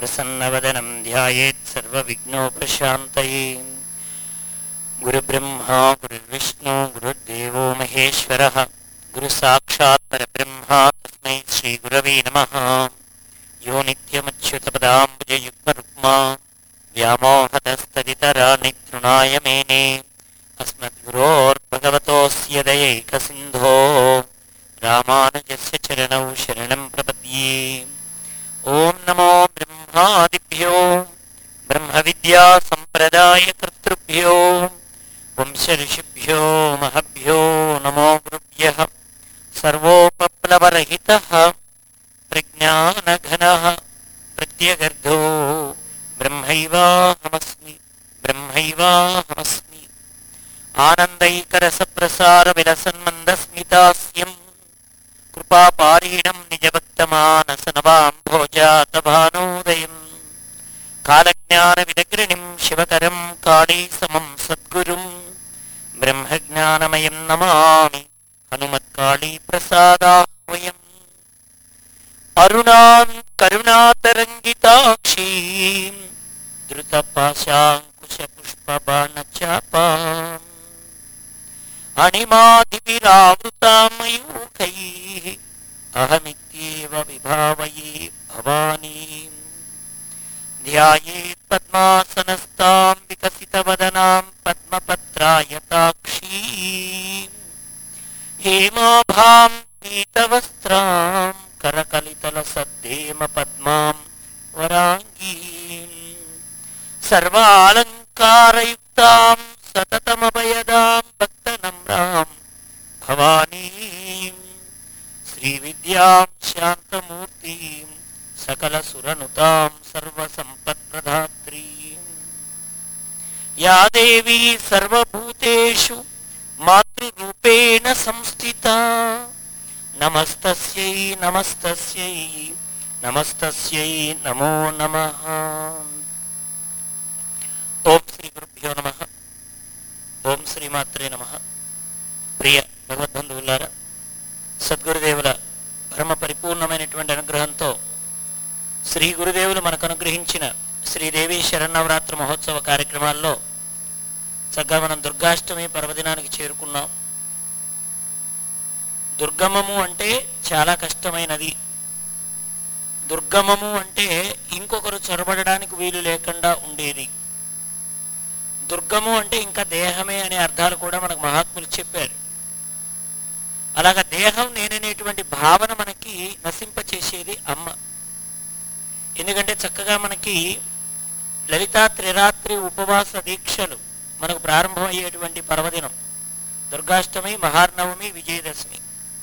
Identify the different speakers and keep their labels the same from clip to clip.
Speaker 1: प्रसन्नवदनं ध्यायेत् सर्वविघ्नोपशान्तये गुरुब्रह्मा गुरुर्विष्णु गुरुर्देवो महेश्वरः गुरुसाक्षात् परब्रह्मा तस्मै श्रीगुरवे नमः यो नित्यमच्युतपदाम्बुजयुग्मरुक्मा व्यामोहतस्तदितराणि तृणाय मेने अस्मद्गुरोर्भगवतोऽस्य दयैकसिन्धो रामानुजस्य चरणौ शरणं प्रपद्ये ॐ नमो ब्रह्मादिभ्यो ब्रह्मविद्यासम्प्रदायकर्तृभ्यो वंशऋषिभ्यो महभ्यो नमो गुरुभ्यः सर्वोपप्लवरहितः प्रज्ञानघनः प्रत्यगर्धो ब्रह्मैवाहमस्मि ब्रह्मैवाहमस्मि आनन्दैकरसप्रसारविलसन्मन्दस्मितास्यम् कृपापारीणं निजभक्तमानसनवाम्भोजातभानोदयम् कालज्ञानविदग्रणिं शिवकरं काळीसमं सद्गुरुं ब्रह्मज्ञानमयं नमामि हनुमत्काळीप्रसादाह्वयम् अरुणां करुणातरङ्गिताक्षीं द्रुतपाशाङ्कुशपुष्पबाणचापाम् अणिमादिभिरावृतामयूखैः अहमित्येव विभावये भवानीम् ध्यायेत् पद्मासनस्तां विकसितवदनां पद्मपत्रायताक्षीम् हेमाभां पीतवस्त्रां करकलितलसद्धेमपद्मां वराङ्गीम् सर्वालङ्कारयुक्तां सततमभयदां भक्तनम्रां भवानीं श्रीविद्यां शान्तमूर्तिं सकलसुरनुतां सर्वसम्पत्प्रदात्रीम् या देवी सर्वभूतेषु मातृरूपेण संस्थिता नमस्तस्यै नमस्तस्यै नमस्तस्यै नमो नमः ఓం శ్రీ గురుభ్యో నమ ఓం శ్రీమాత్రే నమ ప్రియ భగవద్బంధువులారా సద్గురుదేవుల పరమ పరిపూర్ణమైనటువంటి అనుగ్రహంతో శ్రీ గురుదేవులు మనకు అనుగ్రహించిన శ్రీదేవి శరన్నవరాత్రి మహోత్సవ కార్యక్రమాల్లో చక్కగా మనం దుర్గాష్టమి పర్వదినానికి చేరుకున్నాం దుర్గమము అంటే చాలా కష్టమైనది దుర్గమము అంటే ఇంకొకరు చొరబడడానికి వీలు లేకుండా ఉండేది దుర్గము అంటే ఇంకా దేహమే అనే అర్థాలు కూడా మనకు మహాత్ములు చెప్పారు అలాగ దేహం నేననేటువంటి భావన మనకి నశింపచేసేది అమ్మ ఎందుకంటే చక్కగా మనకి లలితా త్రిరాత్రి ఉపవాస దీక్షలు మనకు ప్రారంభమయ్యేటువంటి పర్వదినం దుర్గాష్టమి మహార్నవమి విజయదశమి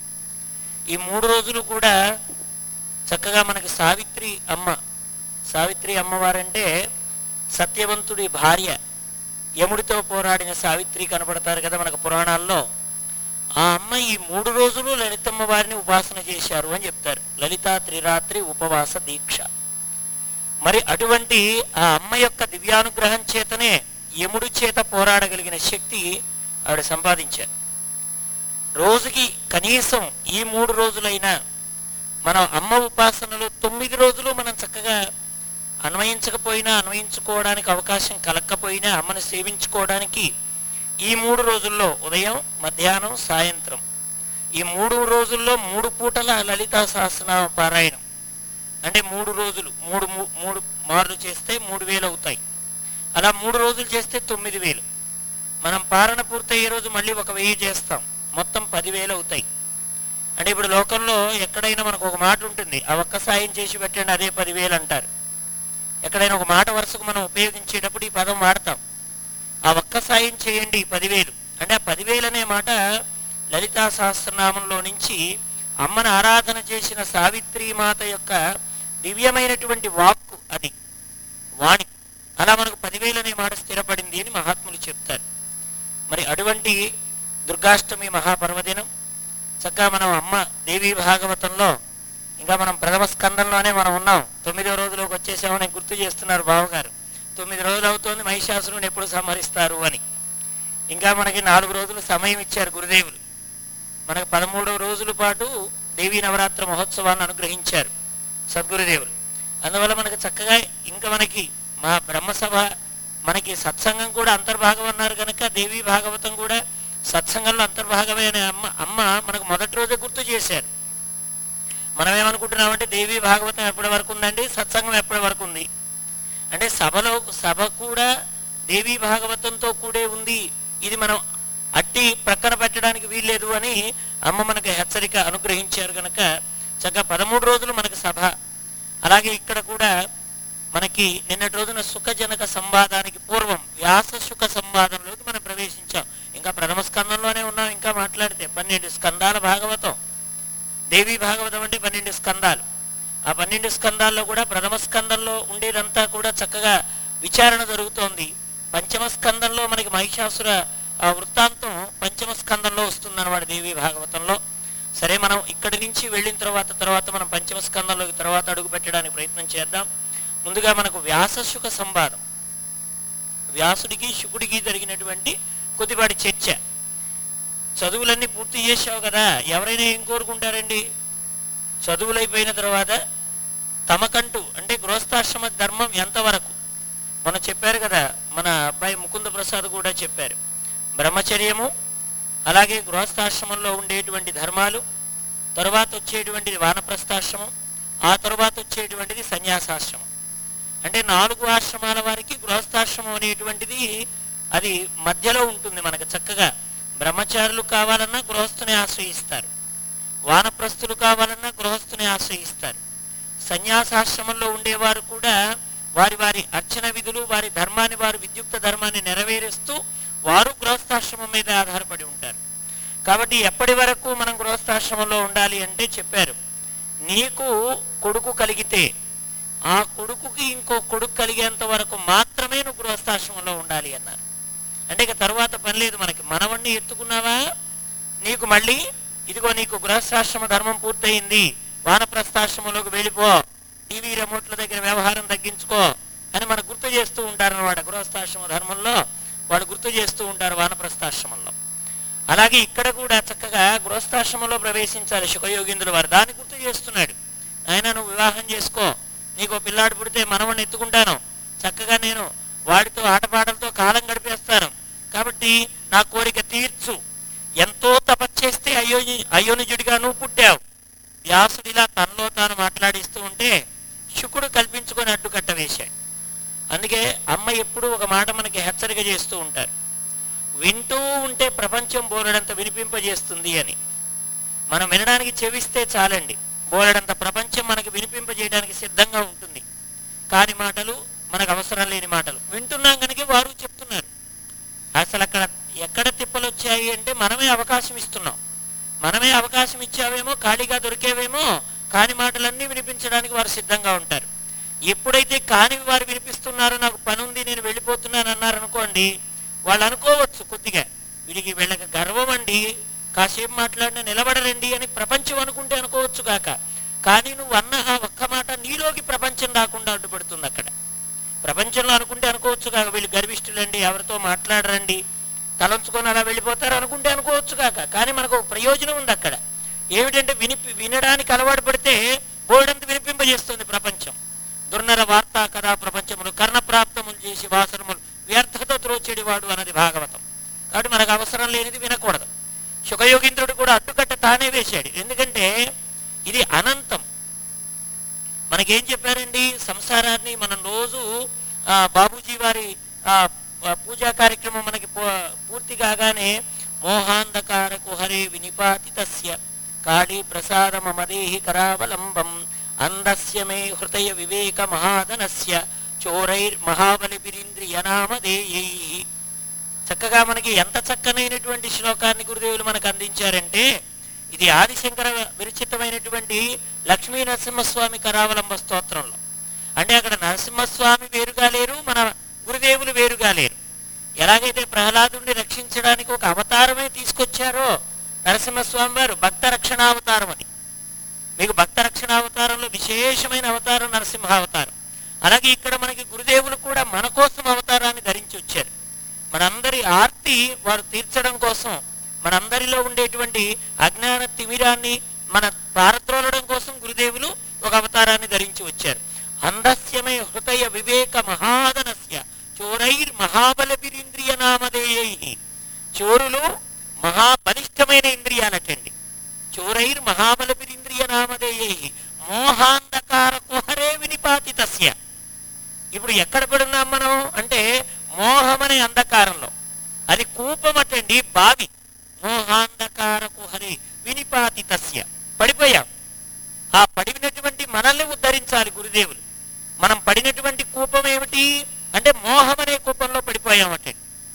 Speaker 1: ఈ మూడు రోజులు కూడా చక్కగా మనకి సావిత్రి అమ్మ సావిత్రి అమ్మవారంటే సత్యవంతుడి భార్య యముడితో పోరాడిన సావిత్రి కనపడతారు కదా మనకు పురాణాల్లో ఆ అమ్మ ఈ మూడు రోజులు లలితమ్మ వారిని ఉపాసన చేశారు అని చెప్తారు లలితా త్రిరాత్రి ఉపవాస దీక్ష మరి అటువంటి ఆ అమ్మ యొక్క దివ్యానుగ్రహం చేతనే యముడి చేత పోరాడగలిగిన శక్తి ఆవిడ సంపాదించారు రోజుకి కనీసం ఈ మూడు రోజులైనా మనం అమ్మ ఉపాసనలో తొమ్మిది రోజులు మనం చక్కగా అన్వయించకపోయినా అన్వయించుకోవడానికి అవకాశం కలగకపోయినా అమ్మను సేవించుకోవడానికి ఈ మూడు రోజుల్లో ఉదయం మధ్యాహ్నం సాయంత్రం ఈ మూడు రోజుల్లో మూడు పూటల లలితా సహస్రనామ పారాయణం అంటే మూడు రోజులు మూడు మూ- మూడు మార్లు చేస్తే మూడు వేలు అవుతాయి అలా మూడు రోజులు చేస్తే తొమ్మిది వేలు మనం పారణ పూర్తయ్యే రోజు మళ్ళీ ఒక వెయ్యి చేస్తాం మొత్తం పదివేలు అవుతాయి అంటే ఇప్పుడు లోకంలో ఎక్కడైనా మనకు ఒక మాట ఉంటుంది ఆ ఒక్క సాయం చేసి పెట్టండి అదే పదివేలు అంటారు ఎక్కడైనా ఒక మాట వరుసకు మనం ఉపయోగించేటప్పుడు ఈ పదం వాడతాం ఆ ఒక్క సాయం చేయండి ఈ పదివేలు అంటే ఆ పదివేలు అనే మాట లలితా సహస్రనామంలో నుంచి అమ్మను ఆరాధన చేసిన సావిత్రి మాత యొక్క దివ్యమైనటువంటి వాక్కు అది వాణి అలా మనకు పదివేలు అనే మాట స్థిరపడింది అని మహాత్ములు చెప్తారు మరి అటువంటి దుర్గాష్టమి మహాపర్వదినం చక్కగా మనం అమ్మ దేవీ భాగవతంలో ఇంకా మనం ప్రథమ స్కందంలోనే మనం ఉన్నాం తొమ్మిదో రోజులోకి వచ్చేసామని గుర్తు చేస్తున్నారు బావగారు తొమ్మిది రోజులు అవుతోంది మహిషాసురుని ఎప్పుడు సంహరిస్తారు అని ఇంకా మనకి నాలుగు రోజులు సమయం ఇచ్చారు గురుదేవులు మనకు పదమూడవ రోజుల పాటు దేవీ నవరాత్రి మహోత్సవాన్ని అనుగ్రహించారు సద్గురుదేవులు అందువల్ల మనకి చక్కగా ఇంకా మనకి మా బ్రహ్మసభ మనకి సత్సంగం కూడా అంతర్భాగం అన్నారు కనుక దేవి భాగవతం కూడా సత్సంగంలో అంతర్భాగమే అనే అమ్మ అమ్మ మనకు మొదటి రోజే గుర్తు చేశారు మనం ఏమనుకుంటున్నామంటే దేవి భాగవతం ఎప్పటి వరకు ఉందండి సత్సంగం ఎప్పటి వరకు ఉంది అంటే సభలో సభ కూడా దేవి భాగవతంతో కూడే ఉంది ఇది మనం అట్టి ప్రక్కన పెట్టడానికి వీల్లేదు అని అమ్మ మనకు హెచ్చరిక అనుగ్రహించారు కనుక చక్కగా పదమూడు రోజులు మనకు సభ అలాగే ఇక్కడ కూడా మనకి నిన్నటి రోజున సుఖజనక సంవాదానికి పూర్వం వ్యాస సుఖ సంవాదంలోకి మనం ప్రవేశించాం ఇంకా ప్రథమ స్కందంలోనే ఉన్నాం ఇంకా మాట్లాడితే పన్నెండు స్కందాల భాగవతం దేవి భాగవతం అంటే పన్నెండు స్కందాలు ఆ పన్నెండు స్కందాల్లో కూడా ప్రథమ స్కందంలో ఉండేదంతా కూడా చక్కగా విచారణ జరుగుతోంది పంచమ స్కందంలో మనకి మహిషాసుర ఆ వృత్తాంతం పంచమ స్కందంలో వస్తుందన్నమాట దేవి భాగవతంలో సరే మనం ఇక్కడి నుంచి వెళ్ళిన తర్వాత తర్వాత మనం పంచమ స్కందంలోకి తర్వాత అడుగు పెట్టడానికి ప్రయత్నం చేద్దాం ముందుగా మనకు వ్యాసశుక సంవాదం వ్యాసుడికి శుకుడికి జరిగినటువంటి కొద్దిపాటి చర్చ చదువులన్నీ పూర్తి చేసావు కదా ఎవరైనా ఏం కోరుకుంటారండి చదువులైపోయిన తర్వాత తమకంటూ అంటే గృహస్థాశ్రమ ధర్మం ఎంతవరకు మనం చెప్పారు కదా మన అబ్బాయి ముకుంద ప్రసాద్ కూడా చెప్పారు బ్రహ్మచర్యము అలాగే గృహస్థాశ్రమంలో ఉండేటువంటి ధర్మాలు తరువాత వచ్చేటువంటిది వానప్రస్థాశ్రమం ఆ తరువాత వచ్చేటువంటిది సన్యాసాశ్రమం అంటే నాలుగు ఆశ్రమాల వారికి గృహస్థాశ్రమం అనేటువంటిది అది మధ్యలో ఉంటుంది మనకు చక్కగా బ్రహ్మచారులు కావాలన్నా గృహస్థుని ఆశ్రయిస్తారు వానప్రస్థులు కావాలన్నా గృహస్థుని ఆశ్రయిస్తారు సన్యాసాశ్రమంలో ఉండేవారు కూడా వారి వారి అర్చన విధులు వారి ధర్మాన్ని వారి విద్యుక్త ధర్మాన్ని నెరవేరుస్తూ వారు గృహస్థాశ్రమం మీద ఆధారపడి ఉంటారు కాబట్టి ఎప్పటి వరకు మనం గృహస్థాశ్రమంలో ఉండాలి అంటే చెప్పారు నీకు కొడుకు కలిగితే ఆ కొడుకుకి ఇంకో కొడుకు కలిగేంత వరకు మాత్రమే నువ్వు గృహస్థాశ్రమంలో ఉండాలి అన్నారు అంటే ఇక తర్వాత పని లేదు మనకి మనవణ్ణి ఎత్తుకున్నావా నీకు మళ్ళీ ఇదిగో నీకు గృహస్థాశ్రమ ధర్మం పూర్తయింది వానప్రస్థాశ్రమంలోకి వెళ్ళిపో టీవీ రిమోట్ల దగ్గర వ్యవహారం తగ్గించుకో అని మనకు గుర్తు చేస్తూ ఉంటారు అన్నమాట గృహస్థాశ్రమ ధర్మంలో వాడు గుర్తు చేస్తూ ఉంటారు వానప్రస్థాశ్రమంలో అలాగే ఇక్కడ కూడా చక్కగా గృహస్థాశ్రమంలో ప్రవేశించాలి శుభయోగీంద్రుడు వారు దాన్ని గుర్తు చేస్తున్నాడు ఆయన నువ్వు వివాహం చేసుకో నీకు ఓ పిల్లాడు పుడితే మనవణ్ణి ఎత్తుకుంటాను చక్కగా నేను వాడితో ఆటపాటలతో కాలం గడిపేస్తాను కాబట్టి నా కోరిక తీర్చు ఎంతో తపస్చేస్తే అయ్యో అయోనిజుడిగా నువ్వు పుట్టావు వ్యాసుడిలా తనలో తాను మాట్లాడిస్తూ ఉంటే శుకుడు కల్పించుకొని అడ్డుకట్ట వేశాడు అందుకే అమ్మ ఎప్పుడూ ఒక మాట మనకి హెచ్చరిక చేస్తూ ఉంటారు వింటూ ఉంటే ప్రపంచం బోలెడంత వినిపింపజేస్తుంది అని మనం వినడానికి చెవిస్తే చాలండి బోలెడంత ప్రపంచం మనకి వినిపింపజేయడానికి సిద్ధంగా ఉంటుంది కాని మాటలు మనకు అవసరం లేని మాటలు వింటున్నాం కనుక వారు చెప్తున్నారు అసలు అక్కడ ఎక్కడ తిప్పలు వచ్చాయి అంటే మనమే అవకాశం ఇస్తున్నాం మనమే అవకాశం ఇచ్చావేమో ఖాళీగా దొరికేవేమో కాని మాటలన్నీ వినిపించడానికి వారు సిద్ధంగా ఉంటారు ఎప్పుడైతే కానివి వారు వినిపిస్తున్నారో నాకు పని ఉంది నేను వెళ్ళిపోతున్నాను అన్నారు అనుకోండి వాళ్ళు అనుకోవచ్చు కొద్దిగా వీడికి వీళ్ళకి గర్వం అండి కాసేపు మాట్లాడిన నిలబడరండి అని ప్రపంచం అనుకుంటే అనుకోవచ్చు కాక కానీ నువ్వు అన్న ఆ ఒక్క మాట నీలోకి ప్రపంచం రాకుండా అడ్డుపడుతుంది అక్కడ ప్రపంచంలో అనుకుంటే అనుకోవచ్చు కాక వీళ్ళు గర్విష్ఠులండి ఎవరితో మాట్లాడరండి తలంచుకొని అలా వెళ్ళిపోతారు అనుకుంటే అనుకోవచ్చు కాక కానీ మనకు ఒక ప్రయోజనం ఉంది అక్కడ ఏమిటంటే విని వినడానికి అలవాటు పడితే బోర్డంత వినిపింపజేస్తుంది ప్రపంచం దుర్నర వార్తా కథా ప్రపంచములు కర్ణప్రాప్తములు చేసి వాసనములు వ్యర్థత త్రోచెడివాడు అన్నది భాగవతం కాబట్టి మనకు అవసరం లేనిది వినకూడదు శుభయోగీంద్రుడు కూడా అడ్డుకట్ట తానే వేశాడు ఎందుకంటే ఇది అనంతం మనకేం చెప్పారండి సంసారాన్ని మనం రోజు ఆ, బాబూజీ వారి ఆ, ఆ, పూజా కార్యక్రమం మనకి పూ- పూర్తి కాగానే మోహాంధకార కుహరే వినిపాతితస్య కాళీ ప్రసాదమదేహి కరావలంబం అందస్య మే హృదయ వివేక మహాదనస్య చోరైర్ మహాబలిపిరింద్రియ నామధేయై చక్కగా మనకి ఎంత చక్కనైనటువంటి శ్లోకాన్ని గురుదేవులు మనకు అందించారంటే ఇది ఆదిశంకర విరచితమైనటువంటి లక్ష్మీ నరసింహస్వామి కరావలంబ స్తోత్రంలో అంటే అక్కడ నరసింహస్వామి వేరుగా లేరు మన గురుదేవులు వేరుగా లేరు ఎలాగైతే ప్రహ్లాదుని రక్షించడానికి ఒక అవతారమే తీసుకొచ్చారో నరసింహస్వామి వారు భక్త రక్షణావతారం అని మీకు భక్త రక్షణావతారంలో విశేషమైన అవతారం నరసింహావతారం అలాగే ఇక్కడ మనకి గురుదేవులు కూడా మన కోసం అవతారాన్ని ధరించి వచ్చారు మనందరి ఆర్తి వారు తీర్చడం కోసం మనందరిలో ఉండేటువంటి అజ్ఞాన తిమిరాన్ని మన పారద్రోలడం కోసం గురుదేవులు ఒక అవతారాన్ని ధరించి వచ్చారు అంధస్యమే హృదయ వివేక మహాదనస్య చోరైర్ మహాబలభిరింద్రియ నామధేయై చోరులు మహాబలిష్టమైన ఇంద్రియాలటండి చోరైర్ మహాబలభిరింద్రియ నామధేయై మోహాంధకార కుహరే వినిపాతితస్య ఇప్పుడు ఎక్కడ పడున్నాం మనం అంటే మోహమనే అంధకారంలో అది కూపమటండి బావి మోహాంధకార కుహరి వినిపాతితస్య పడిపోయాం ఆ పడినటువంటి మనల్ని ఉద్ధరించాలి గురుదేవులు మనం పడినటువంటి కూపం ఏమిటి అంటే మోహం అనే కూపంలో పడిపోయామటే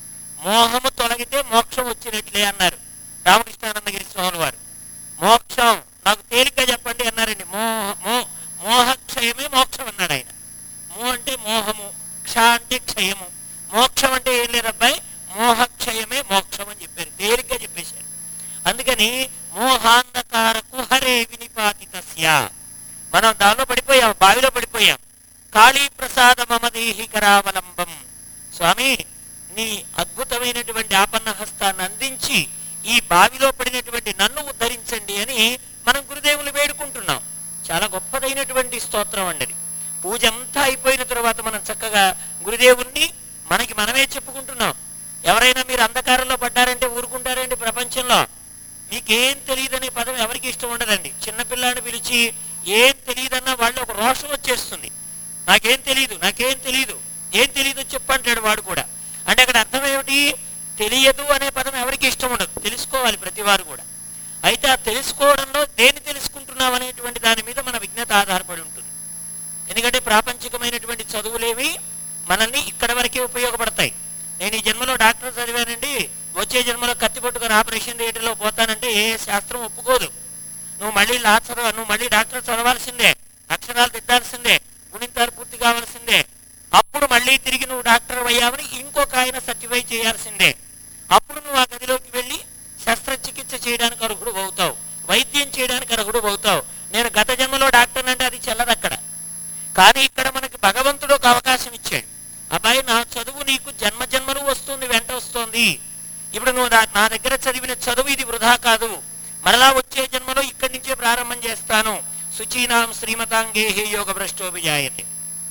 Speaker 1: మోహము తొలగితే మోక్షం వచ్చినట్లే అన్నారు రామకృష్ణానందగిరి స్వామి వారు మోక్షం నాకు తేలిగ్గా చెప్పండి అన్నారండి మోహ మో మోహక్షయమే మోక్షం అన్నాడు ఆయన మో అంటే మోహము క్ష అంటే క్షయము మోక్షం అంటే ఏం లేదు అబ్బాయి మోహక్షయమే మోక్షం అని చెప్పారు తేలిగ్గా చెప్పేశారు అందుకని మోహాంధకార కుహరే వినిపాతితస్య మనం దానిలో పడిపోయాం బావిలో పడిపోయాం కాళీ ప్రసాద మమదేహి కరావలంబం స్వామి నీ అద్భుతమైనటువంటి ఆపన్న హస్తాన్ని అందించి ఈ బావిలో పడినటువంటి నన్ను ఉద్ధరించండి అని మనం గురుదేవులు వేడుకుంటున్నాం చాలా గొప్పదైనటువంటి స్తోత్రం అండి అది. పూజ అంతా అయిపోయిన తర్వాత మనం చక్కగా గురుదేవుణ్ణి మనకి మనమే చెప్పుకుంటున్నాం ఎవరైనా మీరు అంధకారంలో పడ్డారంటే ఊరుకుంటారండి ప్రపంచంలో మీకేం తెలియదనే పదం ఎవరికి ఇష్టం ఉండదండి చిన్నపిల్లాడిని పిలిచి ఏం తెలియదన్నా వాళ్ళు ఒక రోషం వచ్చేస్తుంది నాకేం తెలియదు నాకేం తెలియదు ఏం తెలియదు చెప్పంటాడు వాడు కూడా అంటే అక్కడ అర్థం ఏమిటి తెలియదు అనే పదం ఎవరికి ఇష్టం ఉండదు తెలుసుకోవాలి ప్రతి వారు కూడా అయితే ఆ తెలుసుకోవడంలో దేన్ని తెలుసుకుంటున్నాం అనేటువంటి దాని మీద మన విజ్ఞత ఆధారపడి ఉంటుంది ఎందుకంటే ప్రాపంచికమైనటువంటి చదువులేవి మనల్ని ఇక్కడ వరకే ఉపయోగపడతాయి నేను ఈ జన్మలో డాక్టర్ చదివానండి వచ్చే జన్మలో కత్తి పట్టుకొని ఆపరేషన్ థియేటర్లో పోతానంటే ఏ శాస్త్రం ఒప్పుకోదు నువ్వు మళ్ళీ లా చదవ నువ్వు మళ్ళీ డాక్టర్ చదవాల్సిందే అక్షరాలు దిద్దాల్సిందే గుణింతాలు పూర్తి కావాల్సిందే అప్పుడు మళ్ళీ తిరిగి నువ్వు డాక్టర్ అయ్యావని ఇంకొక ఆయన సర్టిఫై చేయాల్సిందే అప్పుడు నువ్వు ఆ గదిలోకి వెళ్ళి శస్త్రచికిత్స చేయడానికి అర్హుడు అవుతావు వైద్యం చేయడానికి అర్హుడు అవుతావు నేను గత జన్మలో డాక్టర్ అంటే అది చెల్లదు అక్కడ కానీ ఇక్కడ మనకి భగవంతుడు ఒక అవకాశం ఇచ్చాడు అబ్బాయి నా చదువు నీకు జన్మ జన్మలు వస్తుంది వెంట వస్తుంది ఇప్పుడు నువ్వు నా- నా దగ్గర చదివిన చదువు ఇది వృధా కాదు మరలా వచ్చే జన్మలో ఇక్కడి నుంచే ప్రారంభం చేస్తాను శుచీనాం శ్రీమతాంగేహే యోగ భ్రష్టోభిజాయతే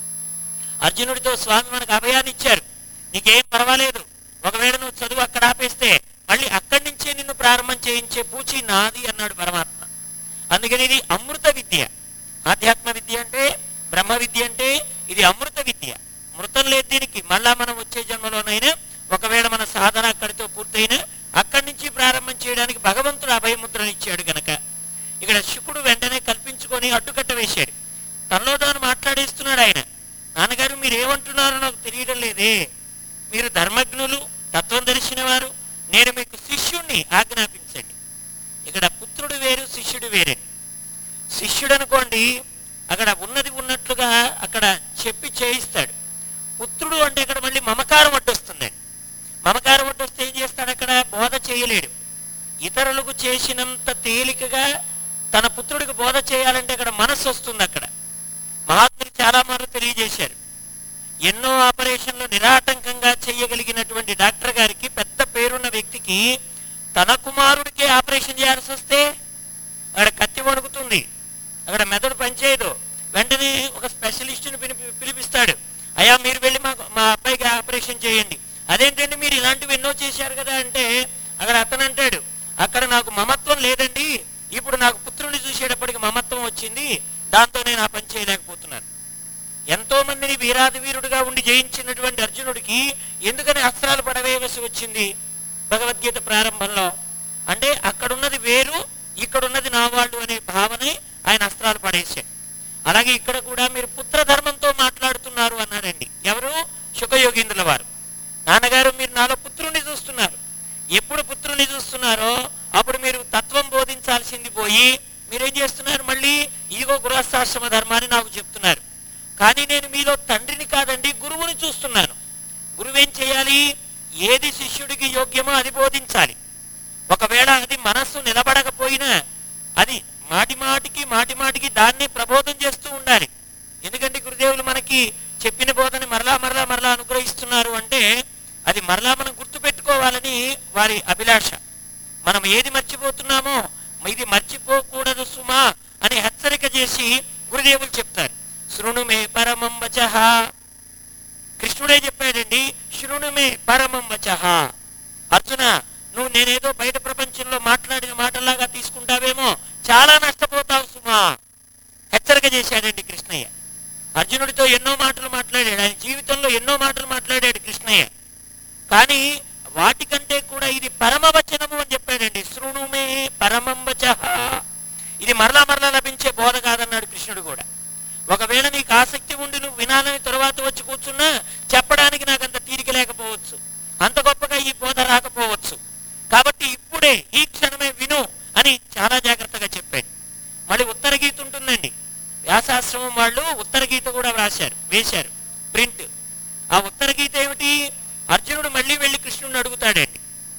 Speaker 1: అర్జునుడితో స్వామి మనకు అభయాన్ని ఇచ్చారు నీకేం పర్వాలేదు ఒకవేళ నువ్వు చదువు అక్కడ ఆపేస్తే మళ్ళీ అక్కడి నుంచే నిన్ను ప్రారంభం చేయించే పూచి నాది అన్నాడు పరమాత్మ అందుకని ఇది అమృత విద్య ఆధ్యాత్మ విద్య అంటే బ్రహ్మ విద్య అంటే ఇది అమృత విద్య మృతం లేదు దీనికి మళ్ళా మనం వచ్చే జన్మలోనైనా ఒకవేళ మన సాధన అక్కడితో పూర్తయినా అక్కడి నుంచి ప్రారంభం చేయడానికి భగవంతుడు అభయముద్రను ఇచ్చాడు గనక ఇక్కడ శుకుడు వెంటనే కల్పించుకొని అడ్డుకట్ట వేశాడు తనలో తాను మాట్లాడేస్తున్నాడు ఆయన నాన్నగారు మీరు ఏమంటున్నారో నాకు తెలియడం లేదే మీరు ధర్మజ్ఞులు తత్వం తెలిసిన వారు నేను మీకు శిష్యుణ్ణి ఆజ్ఞాపించండి ఇక్కడ పుత్రుడు వేరు శిష్యుడు వేరే శిష్యుడు అనుకోండి అక్కడ ఉన్నది ఉన్నట్లుగా అక్కడ చెప్పి చేయిస్తాడు పుత్రుడు అంటే అక్కడ మళ్ళీ మమకారం అడ్డొస్తుంది మమకారం అడ్డొస్తే ఏం చేస్తాడు అక్కడ బోధ చేయలేడు ఇతరులకు చేసినంత తేలికగా తన పుత్రుడికి బోధ చేయాలంటే అక్కడ మనస్సు వస్తుంది అక్కడ మహాత్ములు చాలా మార్లు తెలియజేశారు ఎన్నో ఆపరేషన్లు నిరాటంకంగా చేయగలిగినటువంటి డాక్టర్ గారికి పెద్ద పేరున్న వ్యక్తికి తన కుమారుడికే ఆపరేషన్ చేయాల్సి వస్తే అక్కడ కత్తి వణుకుతుంది అక్కడ మెదడు పనిచేయదు వెంటనే ఒక స్పెషలిస్ట్ని పిలిపి పిలిపిస్తాడు అయ్యా మీరు వెళ్ళి మా మా అబ్బాయికి ఆపరేషన్ చేయండి అదేంటండి మీరు ఇలాంటివి ఎన్నో చేశారు కదా అంటే అక్కడ అతను అంటాడు అక్కడ నాకు మమత్వం లేదండి ఇప్పుడు నాకు పుత్రుని చూసేటప్పటికి మమత్వం వచ్చింది దాంతో నేను ఆ పని చేయలేకపోతున్నాను ఎంతో మందిని వీరాది వీరుడుగా ఉండి జయించినటువంటి అర్జునుడికి ఎందుకని అస్త్రాలు పడవేయవలసి వచ్చింది భగవద్గీత ప్రారంభంలో అంటే అక్కడున్నది వేరు ఇక్కడున్నది నా వాళ్ళు అనే భావనే ఆయన అస్త్రాలు పడేశాడు అలాగే ఇక్కడ కూడా మీరు పుత్రధర్మంతో మాట్లాడుతున్నారు అన్నారండి ఎవరు శుకయోగీంద్రుల వారు నాన్నగారు మీరు నాలో పుత్రుని చూస్తున్నారు ఎప్పుడు పుత్రుని చూస్తున్నారో అప్పుడు మీరు తత్వం బోధించాల్సింది పోయి మీరేం చేస్తున్నారు మళ్ళీ ఇదిగో గృహస్థాశ్రమ ధర్మాన్ని నాకు చెప్తున్నారు కానీ నేను మీలో తండ్రిని కాదండి గురువుని చూస్తున్నాను గురువేం చేయాలి ఏది శిష్యుడికి యోగ్యమో అది బోధించాలి ఒకవేళ అది మనస్సు నిలబడకపోయినా అది మాటి మాటికి మాటి మాటికి దాన్ని ప్రబోధం చేస్తూ ఉండాలి ఎందుకంటే గురుదేవులు మనకి చెప్పిన బోధని మరలా మరలా మరలా అనుగ్రహిస్తున్నారు అంటే అది మరలా మనం గుర్తుపెట్టుకోవాలని వారి అభిలాష మనం ఏది మర్చిపోతున్నామో ఇది మర్చిపోకూడదు సుమా అని హెచ్చరిక చేసి గురుదేవులు చెప్తారు శృణు మే పరమం వచ కృష్ణుడే చెప్పాడండి శృణు మే పరమం వచ అర్జున నువ్వు నేనేదో బయట ప్రపంచంలో మాట్లాడిన మాటలాగా తీసుకుంటావేమో చాలా నష్టపోతావు సుమా హెచ్చరిక చేశాడండి కృష్ణయ్య అర్జునుడితో ఎన్నో మాటలు మాట్లాడాడు ఆయన జీవితంలో ఎన్నో మాటలు మాట్లాడాడు కృష్ణయ్య కానీ వాటికంటే కూడా ఇది పరమవచనము అని చెప్పాడండి శృణుమే పరమం వచః ఇది మరలా మరలా లభించే బోధ కాదన్నాడు కృష్ణుడు కూడా ఒకవేళ నీకు ఆసక్తి ఉండి నువ్వు వినాలని తర్వాత వచ్చి కూర్చున్నా చెప్పడానికి నాకు అంత తీరిక లేకపోవచ్చు అంత గొప్పగా ఈ బోధ రాకపోవచ్చు కాబట్టి ఇప్పుడే ఈ క్షణమే విను అని చాలా జాగ్రత్తగా చెప్పాడు మళ్ళీ ఉత్తర గీత ఉంటుందండి వ్యాసాశ్రమం వాళ్ళు ఉత్తర గీత కూడా వ్రాశారు వేశారు ప్రింట్ ఆ ఉత్తర గీత ఏమిటి అర్జునుడు మళ్ళీ వెళ్ళి కృష్ణుడిని అడుగుతాడండి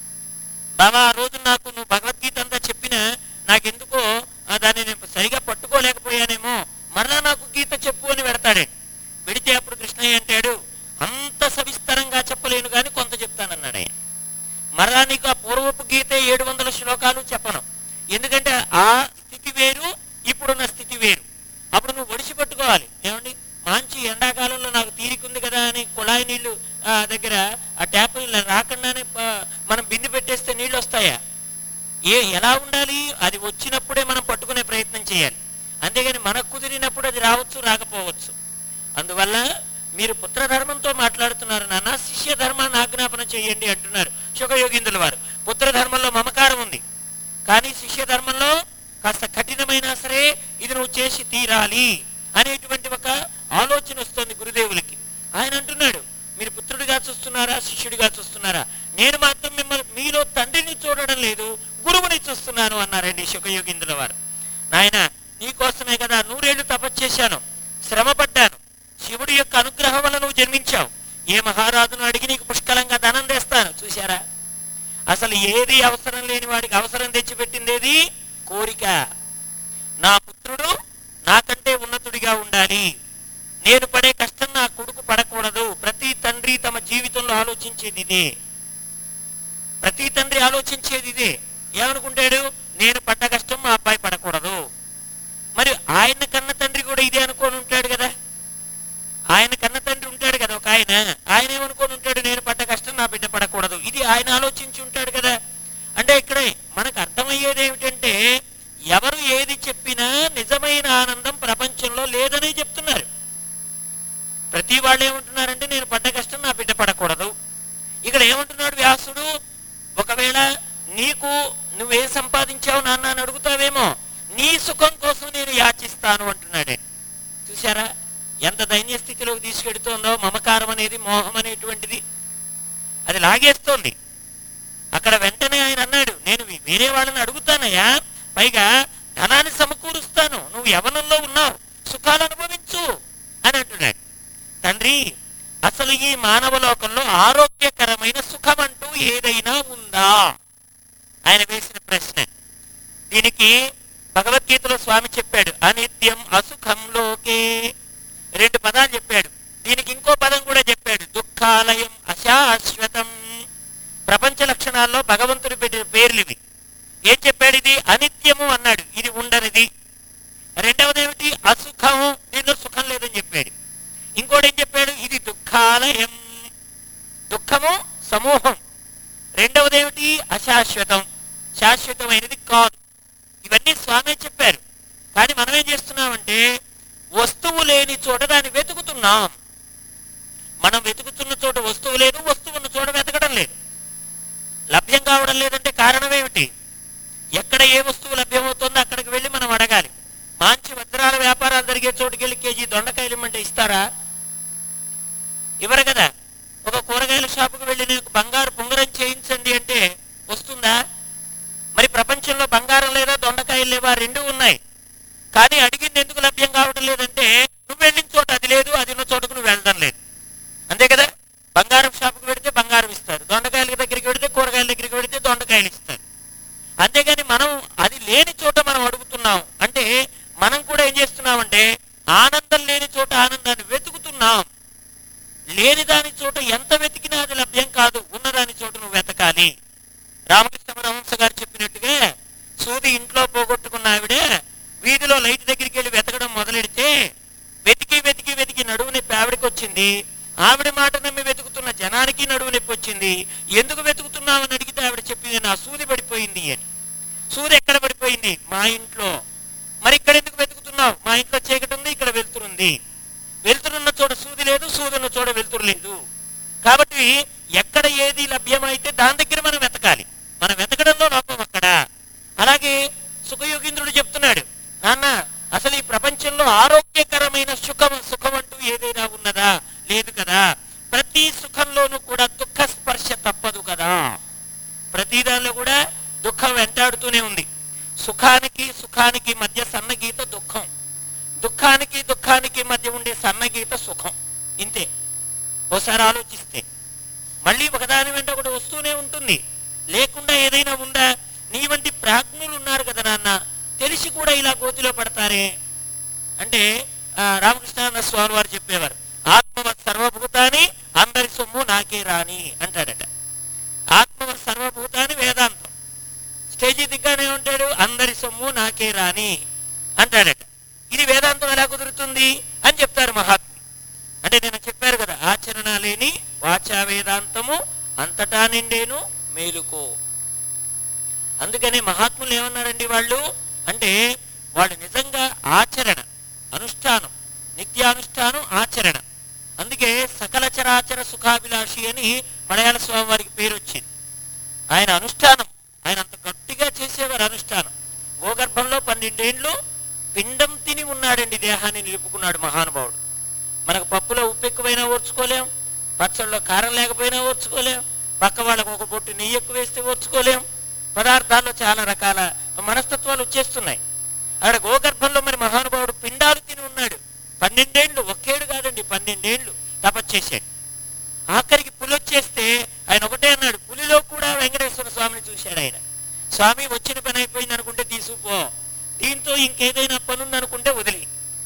Speaker 1: బాబా ఆ రోజు నాకు నువ్వు భగవద్గీత అంతా చెప్పినా నాకెందుకో ఆ దాన్ని నేను సరిగా పట్టుకోలేకపోయానేమో మరలా నాకు గీత చెప్పు అని పెడతాడండి పెడితే అప్పుడు కృష్ణయ్య అంటాడు అంత సవిస్తరంగా చెప్పలేను కానీ కొంత చెప్తానన్నాడు ఆయన మరలా నీకు ఆ పూర్వపు గీతే ఏడు వందల శ్లోకాలు చెప్పను ఎందుకంటే ఆ స్థితి వేరు ఇప్పుడున్న స్థితి వేరు అప్పుడు నువ్వు ఒడిసి పట్టుకోవాలి ఏమండి మంచి ఎండాకాలంలో నాకు తీరికుంది కదా అని కుళాయి నీళ్లు ఆ, దగ్గర ఆ ట్యాప్ ఇలా రాకుండానే ప- మనం బింది పెట్టేస్తే నీళ్ళు వస్తాయా ఏ ఎలా ఉండాలి అది వచ్చినప్పుడే మనం పట్టుకునే ప్రయత్నం చేయాలి అంతేగాని మనకు కుదిరినప్పుడు అది రావచ్చు రాకపోవచ్చు అందువల్ల మీరు పుత్రధర్మంతో మాట్లాడుతున్నారు నాన్న శిష్య ధర్మాన్ని ఆజ్ఞాపన చేయండి అంటున్నారు శుభయోగిందుల వారు పుత్రధర్మంలో మమకారం ఉంది కానీ శిష్య ధర్మంలో కాస్త కఠినమైనా సరే ఇది నువ్వు చేసి తీరాలి అనేటువంటి ఒక ఆలోచన వస్తుంది గురుదేవులకి ఆయన అంటున్నాడు మీరు పుత్రుడిగా చూస్తున్నారా శిష్యుడిగా చూస్తున్నారా నేను మాత్రం మిమ్మల్ని మీలో తండ్రిని చూడడం లేదు గురువుని చూస్తున్నాను అన్నారండి శుభయోగిందుల వారు నాయన నీకోసమే కదా నూరేళ్లు తపస్చేశాను శ్రమపడ్డాను శివుడి యొక్క అనుగ్రహం వల్ల నువ్వు జన్మించావు ఏ మహారాజును అడిగి నీకు పుష్కలంగా ధనం తెస్తాను చూశారా అసలు ఏది అవసరం లేని వాడికి అవసరం తెచ్చిపెట్టిందేది కోరిక నా పుత్రుడు నాకంటే ఉన్నతుడిగా ఉండాలి నేను పడే కష్టం నా కొడుకు పడకూడదు ప్రతి తండ్రి తమ జీవితంలో ఆలోచించేది ఇదే ప్రతి తండ్రి ఆలోచించేది ఇదే ఏమనుకుంటాడు నేను పడ్డ కష్టం మా అబ్బాయి పడకూడదు మరి ఆయన కన్న తండ్రి కూడా ఇదే అనుకొని ఉంటాడు కదా ఆయన కన్న తండ్రి ఉంటాడు కదా ఒక ఆయన ఆయన ఏమనుకొని ఉంటాడు నేను పడ్డ కష్టం నా బిడ్డ పడకూడదు ఇది ఆయన ఆలోచించి ఉంటాడు కదా అంటే ఇక్కడే మనకు అర్థమయ్యేది ఏమిటంటే ఎవరు ఏది చెప్పినా నిజమైన ఆనందం ప్రపంచంలో లేదని చెప్తున్నారు ప్రతి వాళ్ళు ఏమంటున్నారంటే నేను పడ్డ కష్టం నా బిడ్డ పడకూడదు ఇక్కడ ఏమంటున్నాడు వ్యాసుడు ఒకవేళ నీకు నువ్వేం సంపాదించావు నాన్న అని అడుగుతావేమో నీ సుఖం కోసం నేను యాచిస్తాను అంటున్నాడే చూసారా ఎంత దైన్య స్థితిలోకి తీసుకెడుతోందో మమకారం అనేది మోహం అనేటువంటిది అది లాగేస్తోంది అక్కడ వెంటనే ఆయన అన్నాడు నేను వే- వేరే వాళ్ళని అడుగుతానయ్యా పైగా ధనాన్ని సమకూరుస్తాను నువ్వు యవనంలో ఉన్నావు సుఖాలు అనుభవించు అని అంటున్నాడు తండ్రి అసలు ఈ మానవ లోకంలో ఆరోగ్యకరమైన సుఖం అంటూ ఏదైనా ఉందా ఆయన వేసిన ప్రశ్న దీనికి భగవద్గీతలో స్వామి చెప్పాడు అనిత్యం అసుఖం లోకే రెండు పదాలు చెప్పాడు దీనికి ఇంకో పదం కూడా చెప్పాడు దుఃఖాలయం అశాశ్వతం ప్రపంచ లక్షణాల్లో భగవంతుడు పెట్టిన పేర్లు ఇవి ఏం చెప్పాడు ఇది అనిత్యము అన్నాడు ఇది ఉండనిది రెండవది ఏమిటి అసుఖము దీనిలో సుఖం లేదని చెప్పాడు ఇంకోటి ఏం చెప్పాడు ఇది దుఃఖాలయం దుఃఖము సమూహం రెండవది ఏమిటి అశాశ్వతం శాశ్వతమైనది కాదు ఇవన్నీ స్వామి చెప్పారు కానీ మనం ఏం చేస్తున్నామంటే వస్తువు లేని చోట దాన్ని వెతుకుతున్నాం మనం వెతుకుతున్న చోట వస్తువు లేదు వస్తువు ఉన్న చోట వెతకడం లేదు లభ్యం కావడం లేదంటే కారణం ఏమిటి ఎక్కడ ఏ వస్తువు లభ్యమవుతుందో అక్కడికి వెళ్ళి మనం అడగాలి మంచి వజ్రాల వ్యాపారాలు జరిగే చోటుకి వెళ్ళి కేజీ దొండకాయలు ఇమ్మంటే ఇస్తారా ఇవ్వరు కదా ఒక కూరగాయల షాపుకి వెళ్ళి నేను బంగారు పొంగరం చేయించండి అంటే వస్తుందా మరి ప్రపంచంలో బంగారం లేదా దొండకాయలు లేవా రెండు ఉన్నాయి కానీ అడిగింది ఎందుకు లభ్యం కావడం లేదంటే నువ్వు వెళ్ళిన చోట అది లేదు అది ఉన్న చోటకు నువ్వు వెళ్ళడం లేదు అంతే కదా బంగారం షాపుకి పెడితే బంగారం ఇస్తారు దొండకాయల దగ్గరికి పెడితే కూరగాయల దగ్గరికి పెడితే దొండకాయలు ఇస్తారు అంతేగాని మనం అది లేని చోట మనం అడుగుతున్నాం అంటే మనం కూడా ఏం చేస్తున్నామంటే ఆనందం లేని చోట ఆనందాన్ని వెతుకుతున్నాం లేని దాని చోట ఎంత వెతికినా అది లభ్యం కాదు ఉన్నదాని చోట నువ్వు వెతకాలి రామకృష్ణ పరమహంస గారు చెప్పినట్టుగా సూది ఇంట్లో పోగొట్టుకున్న ఆవిడ వీధిలో లైట్ దగ్గరికి వెళ్ళి వెతకడం మొదలెడితే వెతికి వెతికి వచ్చింది ఆవిడ మాట నమ్మి వెతుకుతున్న జనానికి నడువు నొప్పి వచ్చింది ఎందుకు వెతుకుతున్నామని అడిగితే ఆవిడ చెప్పింది నా సూది పడిపోయింది అని సూది ఎక్కడ పడిపోయింది మా ఇంట్లో మరి ఇక్కడ ఎందుకు వెతుకుతున్నావు మా ఇంట్లో చీకటి ఉంది ఇక్కడ వెళ్తురుంది వెళ్తురున్న చోట సూది లేదు సూది ఉన్న చోట వెళ్తురు లేదు కాబట్టి ఎక్కడ ఏది లభ్యమైతే దాని దగ్గర మనం వెతకాలి మనం వెతకడంలో లోపం అక్కడ అలాగే సుఖయోగీంద్రుడు చెప్తున్నాడు నాన్న అసలు ఈ ప్రపంచంలో ఆరోగ్యకరమైన సుఖం సుఖం అంటూ ఏదైనా ఉన్నదా లేదు కదా ప్రతి సుఖంలోనూ కూడా దుఃఖ స్పర్శ తప్పదు కదా ప్రతి దానిలో కూడా దుఃఖం వెంటాడుతూనే ఉంది సుఖానికి సుఖానికి మధ్య సన్నగీత దుఃఖం దుఃఖానికి దుఃఖానికి మధ్య ఉండే సన్నగీత సుఖం ఇంతే ఓసారి ఆలోచిస్తే మళ్ళీ ఒకదాని వెంట ఒకటి వస్తూనే ఉంటుంది లేకుండా ఏదైనా ఉందా నీ వంటి ప్రాజ్ఞులు ఉన్నారు కదా నాన్న తెలిసి కూడా ఇలా గోతిలో పడతారే అంటే ఆ, రామకృష్ణ స్వామి వారు చెప్పేవారు ఆత్మ సర్వభూతాన్ని అందరి సొమ్ము నాకే రాని అంటాడట ఆత్మ సర్వభూతాన్ని వేదాంతం స్టేజీ దిగ్గానే ఉంటాడు అందరి సొమ్ము నాకే రాని అంటాడట ఇది వేదాంతం ఎలా కుదురుతుంది అని చెప్తారు మహాత్ములు అంటే నేను చెప్పారు కదా ఆచరణ లేని వాచా వేదాంతము అంతటా నిండేను మేలుకో అందుకని మహాత్ములు ఏమన్నారండి వాళ్ళు అంటే వాళ్ళు నిజంగా ఆచరణ అనుష్ఠానం నిత్యానుష్ఠానం ఆచరణ అందుకే సకల చరాచర సుఖాభిలాషి అని మలయాళ స్వామి వారికి పేరు వచ్చింది ఆయన అనుష్ఠానం ఆయన అంత గట్టిగా చేసేవారు అనుష్ఠానం గోగర్భంలో పన్నెండేండ్లు పిండం తిని ఉన్నాడండి దేహాన్ని నిలుపుకున్నాడు మహానుభావుడు మనకు పప్పులో ఉప్పు ఎక్కువైనా ఓర్చుకోలేం పచ్చళ్ళలో కారం లేకపోయినా ఓర్చుకోలేం పక్క వాళ్ళకు ఒక బొట్టు నెయ్యి ఎక్కువ వేస్తే ఓర్చుకోలేం పదార్థాల్లో చాలా రకాల మనస్తత్వాలు వచ్చేస్తున్నాయి ఆడ గోగర్భంలో మరి మహానుభావుడు పిండాలు తిని ఉన్నాడు పన్నెండేండ్లు ఒకేడు కాదండి పన్నెండేండ్లు తపస్చేసాడు ఆఖరికి పులి వచ్చేస్తే ఆయన ఒకటే అన్నాడు పులిలో కూడా వెంకటేశ్వర స్వామిని చూశాడు ఆయన స్వామి వచ్చిన పని అయిపోయింది అనుకుంటే తీసుకుపో దీంతో ఇంకేదైనా పని ఉందనుకుంటే వదిలి